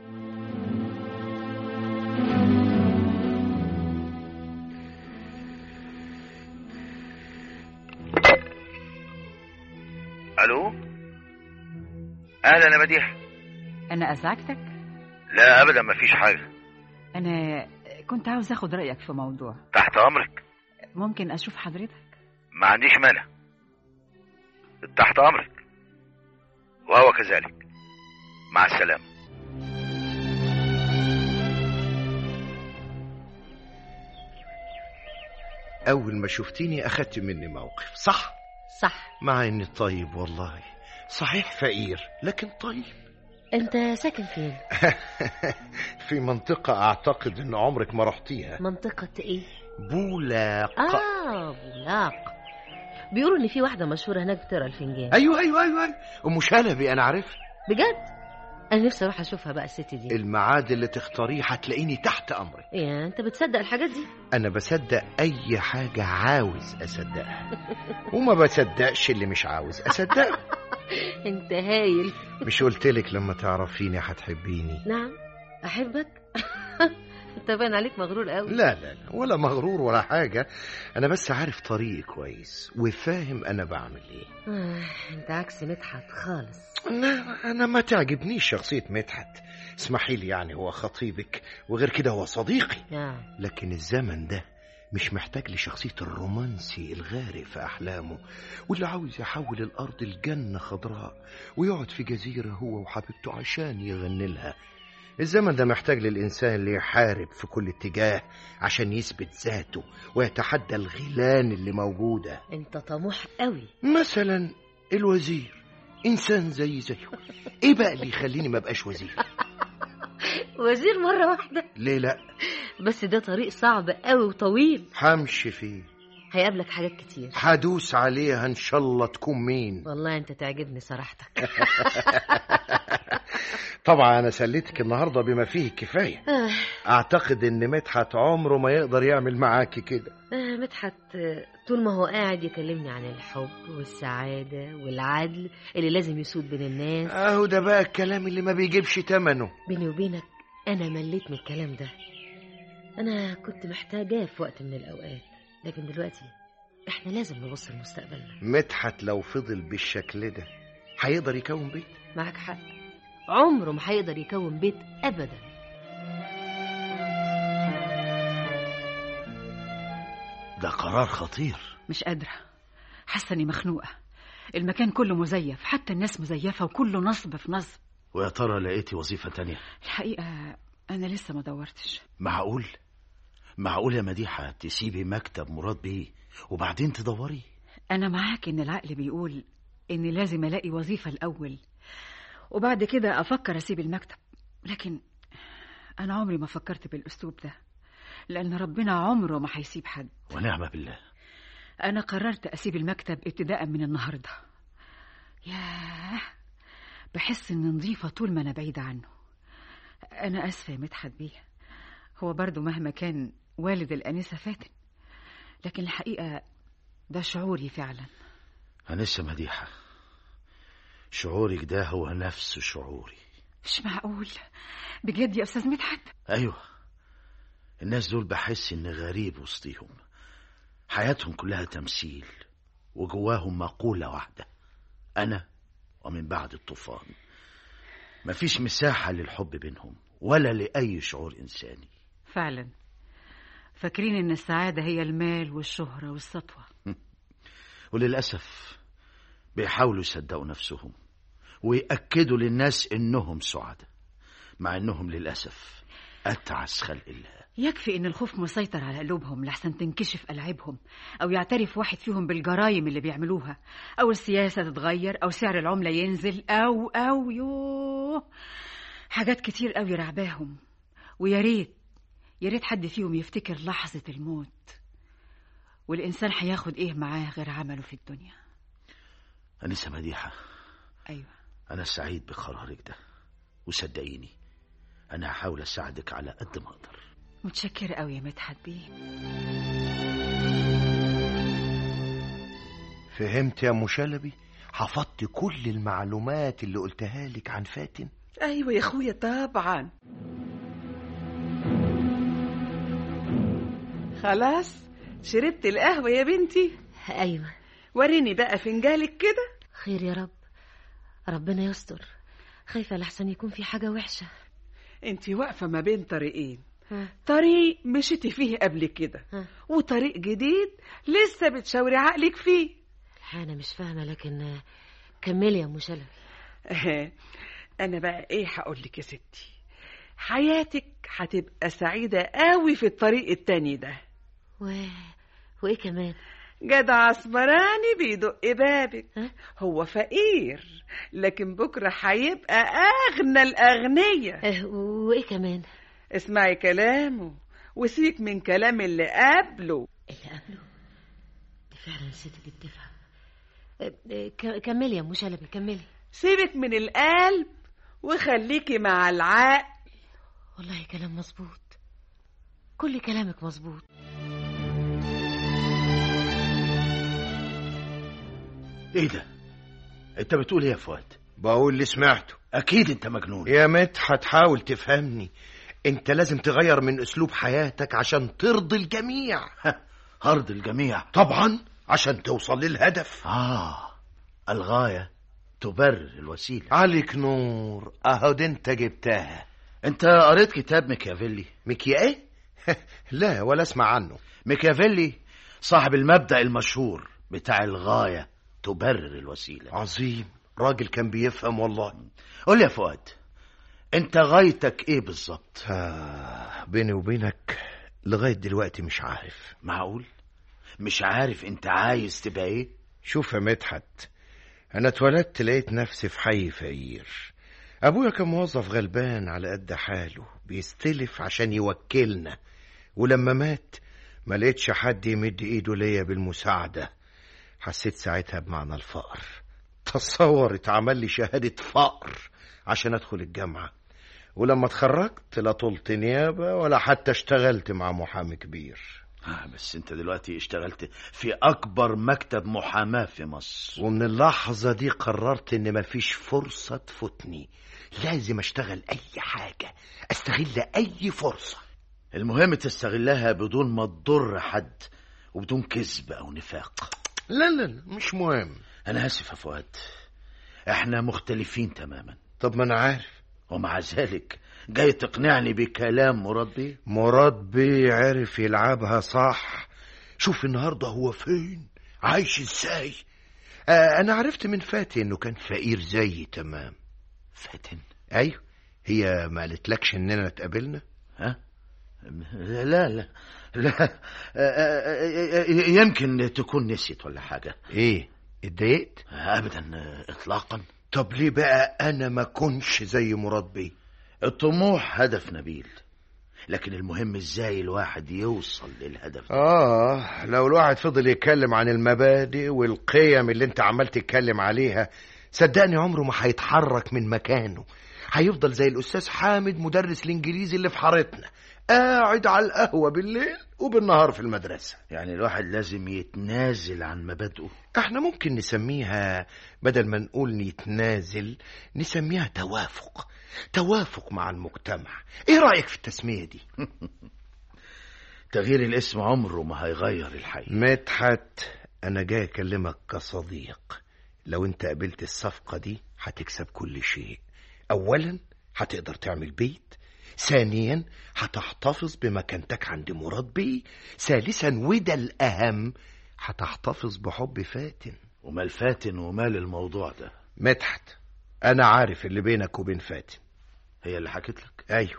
الو اهلا يا مديح انا ازعجتك لا ابدا مفيش حاجه انا كنت عاوز اخد رايك في موضوع تحت امرك ممكن اشوف حضرتك ما عنديش مانع تحت امرك وهو كذلك مع السلامه اول ما شفتيني اخدت مني موقف صح صح مع اني طيب والله صحيح فقير لكن طيب انت ساكن فين في منطقة اعتقد ان عمرك ما رحتيها منطقة ايه بولاق اه بولاق بيقولوا ان في واحدة مشهورة هناك بتقرا الفنجان ايوه ايوه ايوه أيوة. ام شلبي انا عارفها بجد انا نفسي اروح اشوفها بقى الست دي الميعاد اللي تختاريه هتلاقيني تحت امرك يا انت بتصدق الحاجات دي انا بصدق اي حاجة عاوز اصدقها وما بصدقش اللي مش عاوز اصدقه انت هايل مش قلتلك لما تعرفيني هتحبيني نعم احبك انت باين عليك مغرور قوي لا لا لا ولا مغرور ولا حاجة أنا بس عارف طريقي كويس وفاهم أنا بعمل إيه آه، انت عكس مدحت خالص أنا, أنا ما تعجبنيش شخصية مدحت اسمحي لي يعني هو خطيبك وغير كده هو صديقي آه. لكن الزمن ده مش محتاج لشخصية الرومانسي الغارق في أحلامه واللي عاوز يحول الأرض لجنة خضراء ويقعد في جزيرة هو وحبيبته عشان يغني لها الزمن ده محتاج للإنسان اللي يحارب في كل اتجاه عشان يثبت ذاته ويتحدى الغيلان اللي موجودة انت طموح قوي مثلا الوزير إنسان زي زيه إيه بقى اللي يخليني ما بقاش وزير وزير مرة واحدة ليه لا بس ده طريق صعب قوي وطويل همشي فيه هيقابلك حاجات كتير هدوس عليها إن شاء الله تكون مين والله انت تعجبني صراحتك طبعا أنا سليتك النهاردة بما فيه الكفاية آه، أعتقد إن مدحت عمره ما يقدر يعمل معاكي كده آه، مدحت آه، طول ما هو قاعد يكلمني عن الحب والسعادة والعدل اللي لازم يسود بين الناس أهو ده بقى الكلام اللي ما بيجيبش تمنه بيني وبينك أنا مليت من الكلام ده أنا كنت محتاجاه في وقت من الأوقات لكن دلوقتي إحنا لازم نبص لمستقبلنا مدحت لو فضل بالشكل ده هيقدر يكون بيت معك حق عمره ما هيقدر يكون بيت أبدا ده قرار خطير مش قادرة حاسة اني مخنوقة المكان كله مزيف حتى الناس مزيفة وكله نصب في نصب ويا ترى لقيتي وظيفة تانية الحقيقة أنا لسه ما دورتش معقول معقول يا مديحة تسيبي مكتب مراد بيه وبعدين تدوري أنا معاك إن العقل بيقول إني لازم ألاقي وظيفة الأول وبعد كده أفكر أسيب المكتب لكن أنا عمري ما فكرت بالأسلوب ده لأن ربنا عمره ما هيسيب حد ونعم بالله أنا قررت أسيب المكتب ابتداء من النهاردة ياه بحس إني نظيفة طول ما أنا بعيدة عنه أنا آسفة يا مدحت بيه هو برضو مهما كان والد الأنسة فاتن لكن الحقيقة ده شعوري فعلا أنسة مديحة شعورك ده هو نفس شعوري مش معقول بجد يا أستاذ مدحت أيوة الناس دول بحس إني غريب وسطيهم حياتهم كلها تمثيل وجواهم مقولة واحدة أنا ومن بعد الطوفان مفيش مساحة للحب بينهم ولا لأي شعور إنساني فعلا فاكرين إن السعادة هي المال والشهرة والسطوة وللأسف بيحاولوا يصدقوا نفسهم ويأكدوا للناس إنهم سعداء مع إنهم للأسف أتعس خلق الله يكفي إن الخوف مسيطر على قلوبهم لحسن تنكشف ألعابهم أو يعترف واحد فيهم بالجرائم اللي بيعملوها أو السياسة تتغير أو سعر العملة ينزل أو أو يوه حاجات كتير قوي رعباهم ويا ريت يا ريت حد فيهم يفتكر لحظة الموت والإنسان هياخد إيه معاه غير عمله في الدنيا أنسة مديحة أيوة أنا سعيد بقرارك ده وصدقيني أنا هحاول أساعدك على قد ما أقدر متشكرة قوي يا مدحت بيه فهمت يا ام شلبي حفظت كل المعلومات اللي قلتها لك عن فاتن ايوه يا اخويا طبعا خلاص شربت القهوه يا بنتي أيوة وريني بقى فنجالك كده خير يا رب ربنا يستر خايفة لحسن يكون في حاجة وحشة انت واقفه ما بين طريقين ها. طريق مشيتي فيه قبل كده ها. وطريق جديد لسه بتشاوري عقلك فيه الحقيقة أنا مش فاهمة لكن آه، كملي يا أم شلبي انا بقى ايه هقول لك يا ستي حياتك هتبقى سعيده قوي في الطريق التاني ده و... وإيه كمان جدع اسمراني بيدق بابك ها؟ هو فقير لكن بكره هيبقى اغنى الاغنياء آه، وإيه كمان اسمعي كلامه وسيك من كلام اللي قبله اللي قبله دي فعلا ست دي بتفهم آه، آه، ك- كملي يا أم شلبي كملي سيبك من القلب وخليكي مع العقل والله كلام مظبوط كل كلامك مظبوط إيه ده؟ أنت بتقول إيه يا فؤاد؟ بقول اللي سمعته أكيد أنت مجنون يا مدحت حاول تفهمني انت لازم تغير من اسلوب حياتك عشان ترضي الجميع هرد الجميع طبعا عشان توصل للهدف آه الغاية تبرر الوسيلة عليك نور اهو دي انت جبتها أنت قريت كتاب ميكافيلي ميكي ايه لا ولا اسمع عنه ميكافيلي صاحب المبدأ المشهور بتاع الغاية تبرر الوسيلة عظيم راجل كان بيفهم والله قول لي يا فؤاد أنت غايتك إيه بالظبط؟ آه بيني وبينك لغاية دلوقتي مش عارف معقول؟ مش عارف أنت عايز تبقى إيه؟ شوف يا مدحت انا اتولدت لقيت نفسي في حي فقير ابويا كان موظف غلبان على قد حاله بيستلف عشان يوكلنا ولما مات ما لقيتش حد يمد ايده ليا بالمساعدة حسيت ساعتها بمعنى الفقر تصور اتعمل لي شهادة فقر عشان ادخل الجامعة ولما اتخرجت لا طلت نيابة ولا حتى اشتغلت مع محامي كبير آه بس أنت دلوقتي اشتغلت في أكبر مكتب محاماة في مصر ومن اللحظة دي قررت إن مفيش فرصة تفوتني لازم أشتغل أي حاجة أستغل أي فرصة المهم تستغلها بدون ما تضر حد وبدون كذب أو نفاق لا لا لا مش مهم أنا آسف يا فؤاد إحنا مختلفين تماما طب ما أنا عارف ومع ذلك جاي تقنعني بكلام مراد بيه مراد بيه عرف يلعبها صح شوف النهاردة هو فين عايش ازاي آه أنا عرفت من فاتن إنه كان فقير زيي تمام فاتن أيوه هي ما قالتلكش إننا اتقابلنا ها لا لا لا يمكن تكون نسيت ولا حاجة ايه اتضايقت أبدا إطلاقا طب ليه بقى انا ما كنش زي مراد بيه الطموح هدف نبيل لكن المهم ازاي الواحد يوصل للهدف ده اه لو الواحد فضل يتكلم عن المبادئ والقيم اللي انت عمال تتكلم عليها صدقني عمره ما هيتحرك من مكانه هيفضل زي الاستاذ حامد مدرس الانجليزي اللي في حارتنا قاعد على القهوه بالليل وبالنهار في المدرسه يعني الواحد لازم يتنازل عن مبادئه احنا ممكن نسميها بدل ما نقول يتنازل نسميها توافق توافق مع المجتمع ايه رايك في التسميه دي تغيير الاسم عمره ما هيغير الحقيقة مدحت انا جاي اكلمك كصديق لو انت قبلت الصفقه دي هتكسب كل شيء اولا هتقدر تعمل بيت ثانيا هتحتفظ بمكانتك عند مراد بيه ثالثا وده الاهم هتحتفظ بحب فاتن ومال فاتن ومال الموضوع ده مدحت انا عارف اللي بينك وبين فاتن هي اللي حكت لك ايوه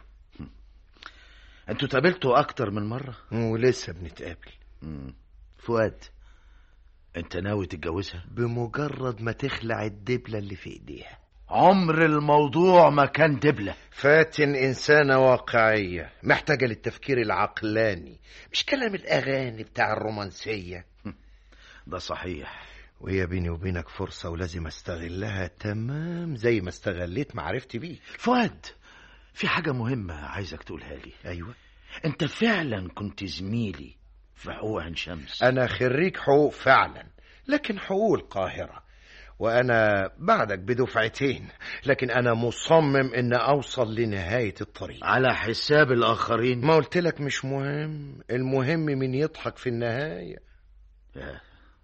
انتوا اتقابلتوا اكتر من مرة ولسه بنتقابل مم. فؤاد انت ناوي تتجوزها بمجرد ما تخلع الدبله اللي في ايديها عمر الموضوع ما كان دبلة فاتن إنسانة واقعية محتاجة للتفكير العقلاني مش كلام الأغاني بتاع الرومانسية ده صحيح وهي بيني وبينك فرصة ولازم استغلها تمام زي ما استغليت معرفتي بيه فؤاد في حاجة مهمة عايزك تقولها لي أيوة انت فعلا كنت زميلي في حقوق عين شمس أنا خريج حقوق فعلا لكن حقوق القاهرة وأنا بعدك بدفعتين لكن أنا مصمم إن أوصل لنهاية الطريق على حساب الآخرين ما قلت لك مش مهم المهم من يضحك في النهاية يا.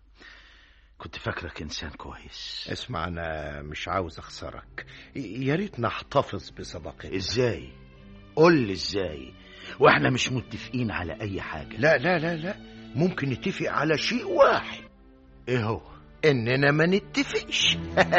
كنت فاكرك إنسان كويس اسمع أنا مش عاوز أخسرك يا ريت نحتفظ بصداقتنا إزاي قول لي إزاي وإحنا مش متفقين على أي حاجة لا لا لا لا ممكن نتفق على شيء واحد إيه هو إننا ما نتفقش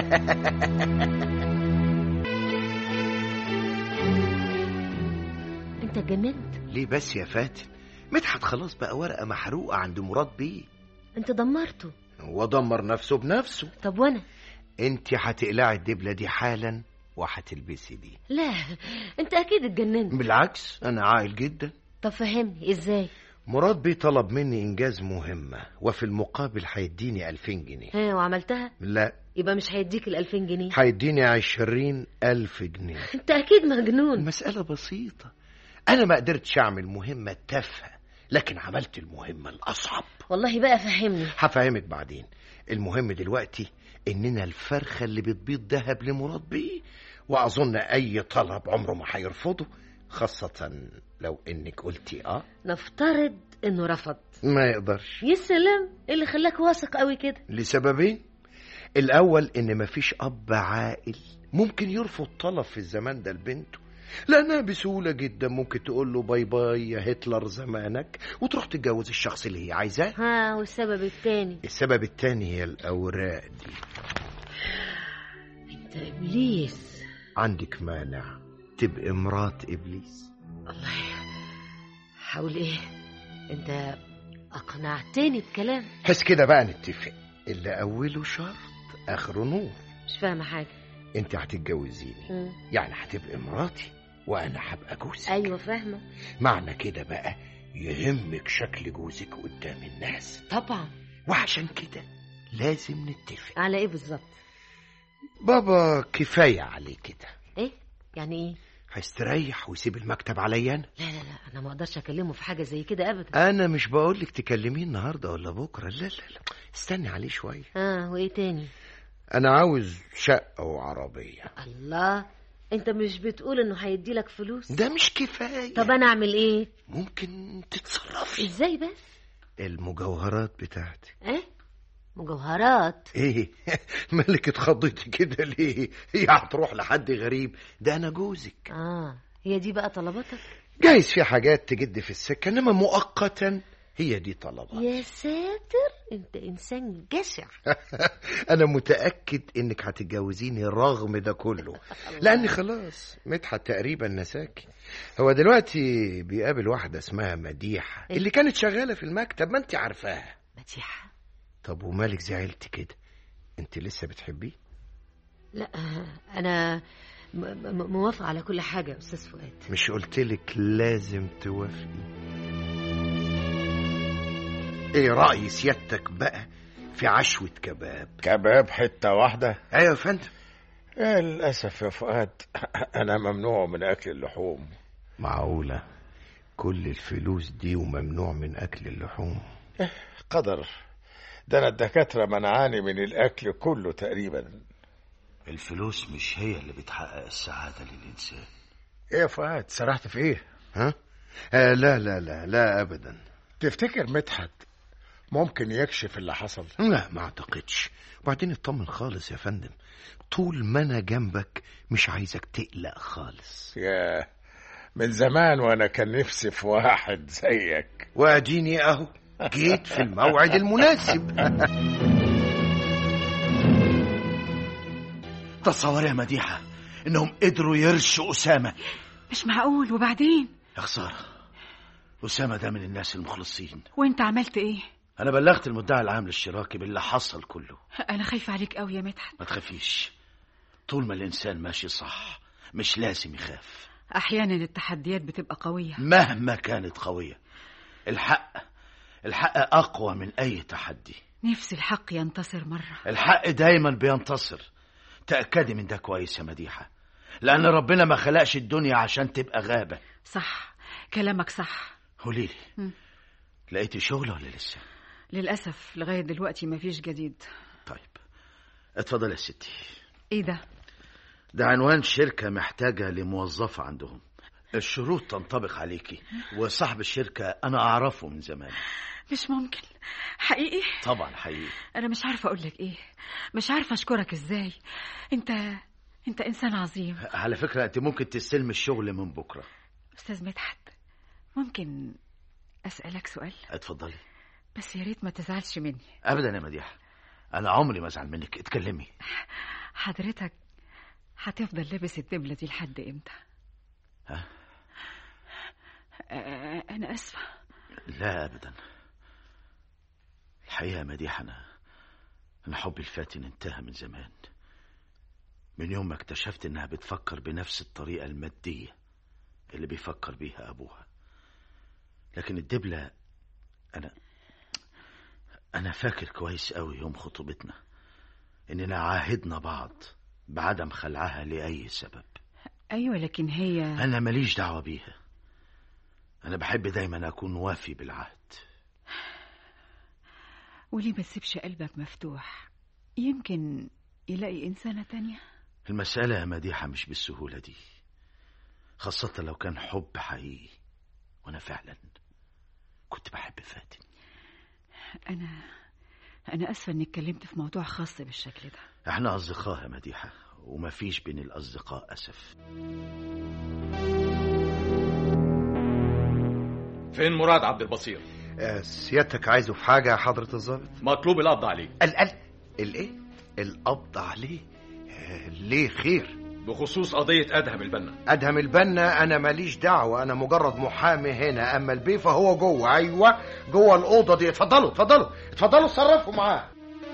انت اتجننت ليه بس يا فاتن مدحت خلاص بقى ورقة محروقة عند مراد بيه انت دمرته ودمر نفسه بنفسه طب وانا انت هتقلعي الدبلة دي حالا وهتلبسي دي لا انت اكيد اتجننت بالعكس انا عاقل جدا طب فهمني ازاي مراد بيه طلب مني انجاز مهمة وفي المقابل هيديني ألفين جنيه ها وعملتها لا يبقى مش هيديك الألفين جنيه هيديني عشرين ألف جنيه انت اكيد مجنون المسألة بسيطة أنا ما قدرتش أعمل مهمة تافهة لكن عملت المهمة الأصعب والله بقى فهمني هفهمك بعدين المهم دلوقتي إننا الفرخة اللي بتبيض دهب لمراد بيه وأظن أي طلب عمره ما هيرفضه خاصة لو إنك قلتي آه نفترض انه رفض ما يقدرش يا سلام إيه اللي خلاك واثق قوي كده لسببين الأول إن مفيش أب عاقل ممكن يرفض طلب في الزمان ده لبنته لأنها بسهولة جدا ممكن تقول له باي باي يا هتلر زمانك وتروح تتجوز الشخص اللي هي عايزاه ها والسبب التاني السبب التاني هي الأوراق دي انت ابليس عندك مانع تبقى مرات إبليس الله حاول ايه انت اقنعتني بكلام بس كده بقى نتفق اللي أوله شرط آخره نور مش فاهمه حاجه أنت هتتجوزيني مم. يعني هتبقى مراتي وأنا هبقى جوزك ايوه فاهمه معنى كده بقى يهمك شكل جوزك قدام الناس طبعا وعشان كده لازم نتفق على ايه بالظبط بابا كفاية عليه كده ايه يعني ايه هيستريح ويسيب المكتب عليا أنا لا لا لا انا ما اقدرش اكلمه في حاجه زي كده ابدا أنا مش بقولك تكلميه النهاردة ولا بكرة لا لا لا استني عليه شوية اه وايه تاني أنا عاوز شقة وعربية الله انت مش بتقول انه هيدي لك فلوس ده مش كفاية طب انا اعمل ايه ممكن تتصرفي ازاي بس المجوهرات بتاعتك ايه مجوهرات ايه مالك اتخضيتي كده ليه هي هتروح لحد غريب ده انا جوزك اه هي دي بقى طلباتك جايز في حاجات تجد في السكة انما مؤقتا هي دي طلبات يا ساتر انت انسان جشع انا متاكد انك هتتجوزيني رغم ده كله لاني خلاص مدحت تقريبا نساكي هو دلوقتي بيقابل واحده اسمها مديحه اللي كانت شغاله في المكتب ما انت عارفاها مديحة طب ومالك زعلت كده انت لسه بتحبيه لا انا م- م- موافقة على كل حاجة يا استاذ فؤاد مش قلتلك لازم توافقي ايه رأي سيادتك بقى في عشوة كباب كباب حتة واحدة ايوه يا فندم آه، للأسف يا فؤاد أنا ممنوع من أكل اللحوم معقولة كل الفلوس دي وممنوع من أكل اللحوم قدر ده أنا الدكاترة منعاني من الأكل كله تقريبا الفلوس مش هي اللي بتحقق السعادة للإنسان إيه يا فؤاد سرحت في إيه؟ ها؟ آه لا لا لا لا أبدا تفتكر مدحت ممكن يكشف اللي حصل؟ لا ما أعتقدش وبعدين اطمن خالص يا فندم طول ما أنا جنبك مش عايزك تقلق خالص يا من زمان وأنا كان نفسي في واحد زيك وأديني أهو جيت في الموعد المناسب تصور يا مديحة إنهم قدروا يرشوا أسامة مش معقول وبعدين يا خسارة أسامة ده من الناس المخلصين وانت عملت ايه أنا بلغت المدعي العام للاشتراكي باللي حصل كله انا خايفة عليك قوي يا مدحت ما تخافيش طول ما الإنسان ماشي صح مش لازم يخاف احيانا التحديات بتبقى قوية مهما كانت قوية الحق الحق أقوى من أي تحدي نفسي الحق ينتصر مرة الحق دايما بينتصر تأكدي من ده كويس يا مديحة لأن ربنا ما خلقش الدنيا عشان تبقى غابة صح كلامك صح قوليلي مم. لقيتي شغل ولا لسه للأسف لغاية دلوقتي مفيش جديد طيب اتفضل يا ستي ايه ده ده عنوان شركة محتاجة لموظفة عندهم الشروط تنطبق عليكي وصاحب الشركة أنا أعرفه من زمان مش ممكن حقيقي طبعا حقيقي انا مش عارفة اقولك ايه مش عارفة اشكرك ازاي انت انت انسان عظيم على فكرة أنت ممكن تستلم الشغل من بكرة استاذ مدحت ممكن اسألك سؤال اتفضلي بس يا ريت ما تزعلش مني أبدا يا مديحة أنا عمري ما أزعل منك اتكلمي حضرتك هتفضل لابس الدبلة دي لحد امتى ها؟ آه، انا اسفة لا أبدا الحقيقة يا مديحة أنا أنا حبي الفاتن انتهى من زمان من يوم ما اكتشفت إنها بتفكر بنفس الطريقة المادية اللي بيفكر بيها أبوها لكن الدبلة أنا أنا فاكر كويس أوي يوم خطوبتنا إننا عاهدنا بعض بعدم خلعها لأي سبب ايوه لكن هي أنا ماليش دعوة بيها أنا بحب دايما أكون وافي بالعهد وليه ما تسيبش قلبك مفتوح يمكن يلاقي انسانة تانية المسألة يا مديحة مش بالسهولة دي خاصة لو كان حب حقيقي وأنا فعلا كنت بحب فاتن انا انا اسفة اني اتكلمت في موضوع خاص بالشكل ده احنا أصدقاء يا مديحة ومفيش بين الأصدقاء أسف فين مراد عبد البصير آه، سيادتك عايزه في حاجة يا حضرة الضابط مطلوب القبض عليه ال ال الايه القبض عليه آه، ليه خير بخصوص قضية أدهم البنا ادهم البنا انا ماليش دعوه انا مجرد محامي هنا اما البيه فهو جوه ايوه جوه الاوضه دي اتفضلوا اتفضلوا اتفضلوا اتصرفوا معاه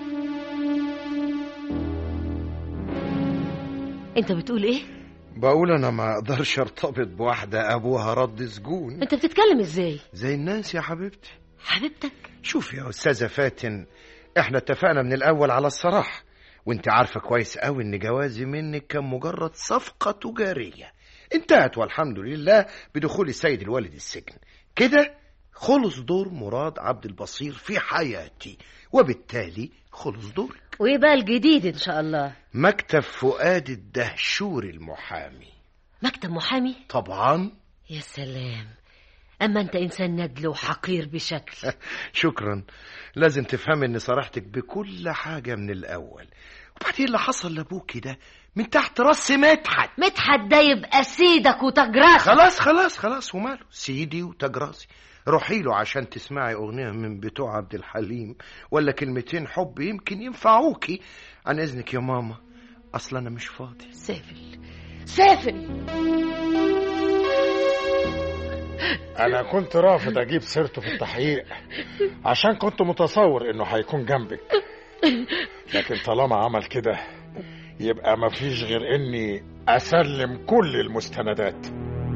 انت بتقول ايه بقول انا ما اقدرش ارتبط بواحده ابوها رد سجون انت بتتكلم ازاي زي الناس يا حبيبتي حبيبتك شوف يا استاذه فاتن احنا اتفقنا من الاول على الصراحه وانت عارفه كويس قوي ان جوازي منك كان مجرد صفقه تجاريه انتهت والحمد لله بدخول السيد الوالد السجن كده خلص دور مراد عبد البصير في حياتي وبالتالي خلص دورك وايه بقى الجديد ان شاء الله مكتب فؤاد الدهشوري المحامي مكتب محامي طبعا يا سلام اما انت انسان ندل وحقير بشكل شكرا لازم تفهم ان صراحتك بكل حاجه من الاول وبعدين اللي حصل لابوكي ده من تحت راس مدحت مدحت ده يبقى سيدك وتجراسك خلاص خلاص خلاص وماله سيدي وتجراسي روحي له عشان تسمعي أغنية من بتوع عبد الحليم ولا كلمتين حب يمكن ينفعوكي عن إذنك يا ماما أصلا أنا مش فاضي سافل سافل انا كنت رافض اجيب سيرته في التحقيق عشان كنت متصور انه هيكون جنبك لكن طالما عمل كده يبقى مفيش غير اني اسلم كل المستندات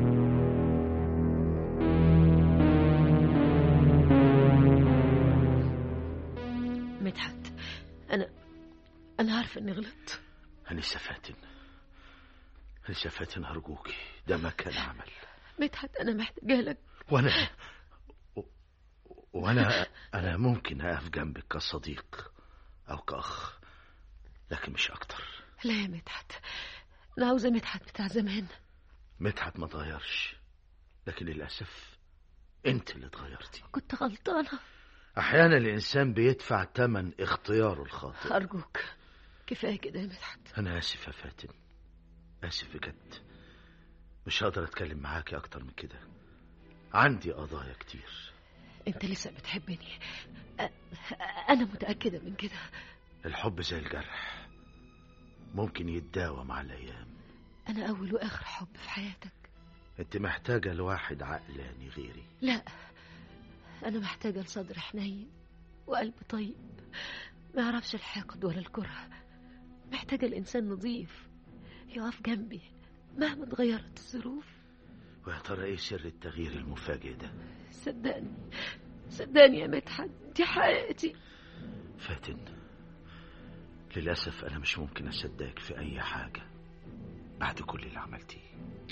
مدحت أنا أنا عارفة إني غلطت أنسة فاتن أنسة فاتن أرجوكي ده ما كان عمل مدحت أنا محتاجة لك وأنا و- وأنا أنا ممكن أقف جنبك كصديق أو كأخ لكن مش أكتر لا يا مدحت أنا عاوزة مدحت بتاع زمان مدحت ما اتغيرش لكن للأسف أنت اللي اتغيرتي كنت غلطانة أحيانا الإنسان بيدفع تمن اختياره الخاطئ أرجوك كفاية كده يا مدحت أنا آسف يا فاتن آسف بجد مش هقدر أتكلم معاكي أكتر من كده عندي قضايا كتير أنت لسه بتحبني أ- أنا متأكدة من كده الحب زي الجرح ممكن يتداوى مع الأيام أنا أول وآخر حب في حياتك أنت محتاجة لواحد عقلاني غيري لا أنا محتاجة لصدر حنين وقلب طيب ما يعرفش الحقد ولا الكره محتاجة الإنسان نظيف يقف جنبي مهما اتغيرت الظروف ويا ترى إيه سر التغيير المفاجئ ده صدقني صدقني يا مدحت دي حقيقتي فاتن للأسف أنا مش ممكن أصدقك في أي حاجة بعد كل اللي عملتيه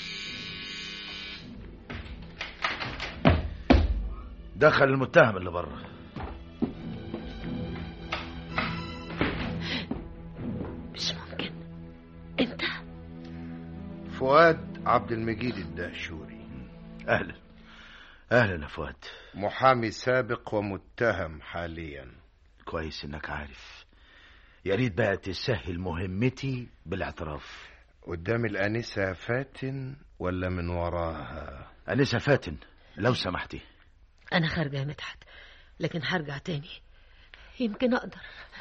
دخل المتهم اللي بره مش ممكن أنت فؤاد عبد المجيد الدهشوري أهلا أهلا يا فؤاد محامي سابق ومتهم حاليا كويس إنك عارف يا ريت بقى تسهل مهمتي بالاعتراف قدام الآنسة فاتن ولا من وراها أنسة فاتن لو سمحتي أنا خارجة يا مدحت لكن هرجع تاني يمكن أقدر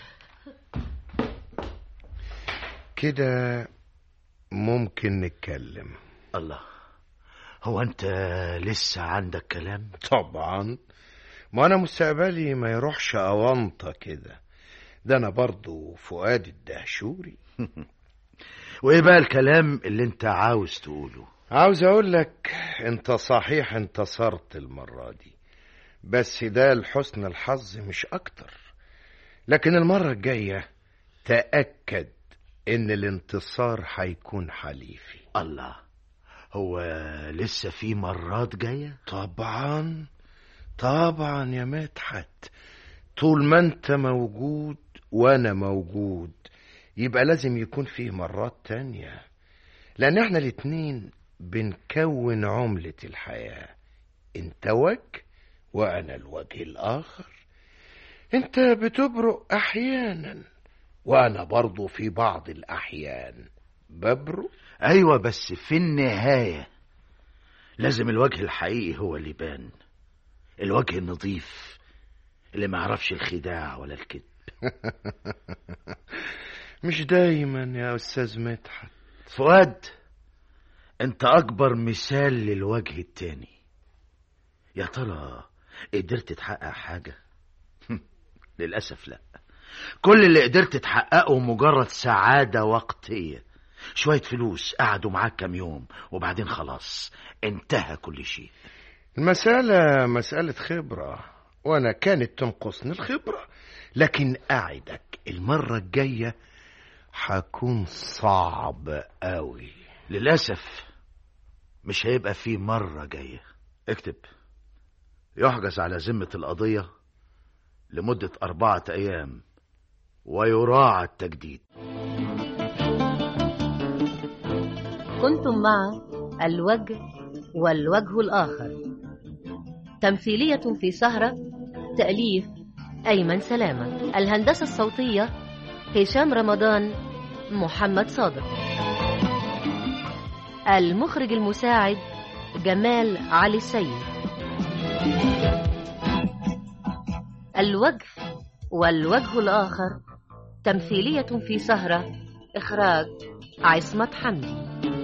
كده ممكن نتكلم الله هو أنت لسه عندك كلام طبعا ما أنا مستقبلي ما يروحش أونطة كده ده أنا برضو فؤاد الدهشوري وإيه بقى الكلام اللي أنت عاوز تقوله عاوز أقول لك أنت صحيح انتصرت المرة دي بس ده لحسن الحظ مش أكتر لكن المرة الجاية تأكد إن الانتصار هيكون حليفي الله هو لسه في مرات جاية طبعا طبعا يا مدحت طول ما انت موجود وانا موجود يبقى لازم يكون فيه مرات تانية لان احنا الاتنين بنكون عملة الحياة انت وجه وانا الوجه الاخر انت بتبرق احيانا وانا برضو في بعض الاحيان ببرق أيوة بس في النهاية لازم الوجه الحقيقي هو اللي يبان الوجه النظيف اللي ما يعرفش الخداع ولا الكذب مش دايما يا استاذ مدحت فؤاد انت اكبر مثال للوجه التاني يا ترى قدرت تحقق حاجة للأسف لا كل اللي قدرت تحققه مجرد سعادة وقتية شوية فلوس قعدوا معاك كام يوم وبعدين خلاص انتهى كل شيء المسألة مسألة خبرة وأنا كانت تنقصني الخبرة لكن أعدك المرة الجاية حكون صعب قوي للأسف مش هيبقى في مرة جاية اكتب يحجز على ذمة القضية لمدة أربعة أيام ويراعى التجديد كنتم مع الوجه والوجه الآخر تمثيلية في سهرة تأليف أيمن سلامة الهندسة الصوتية هشام رمضان محمد صادق المخرج المساعد جمال علي السيد الوجه والوجه الآخر تمثيلية في سهرة إخراج عصمت حمدي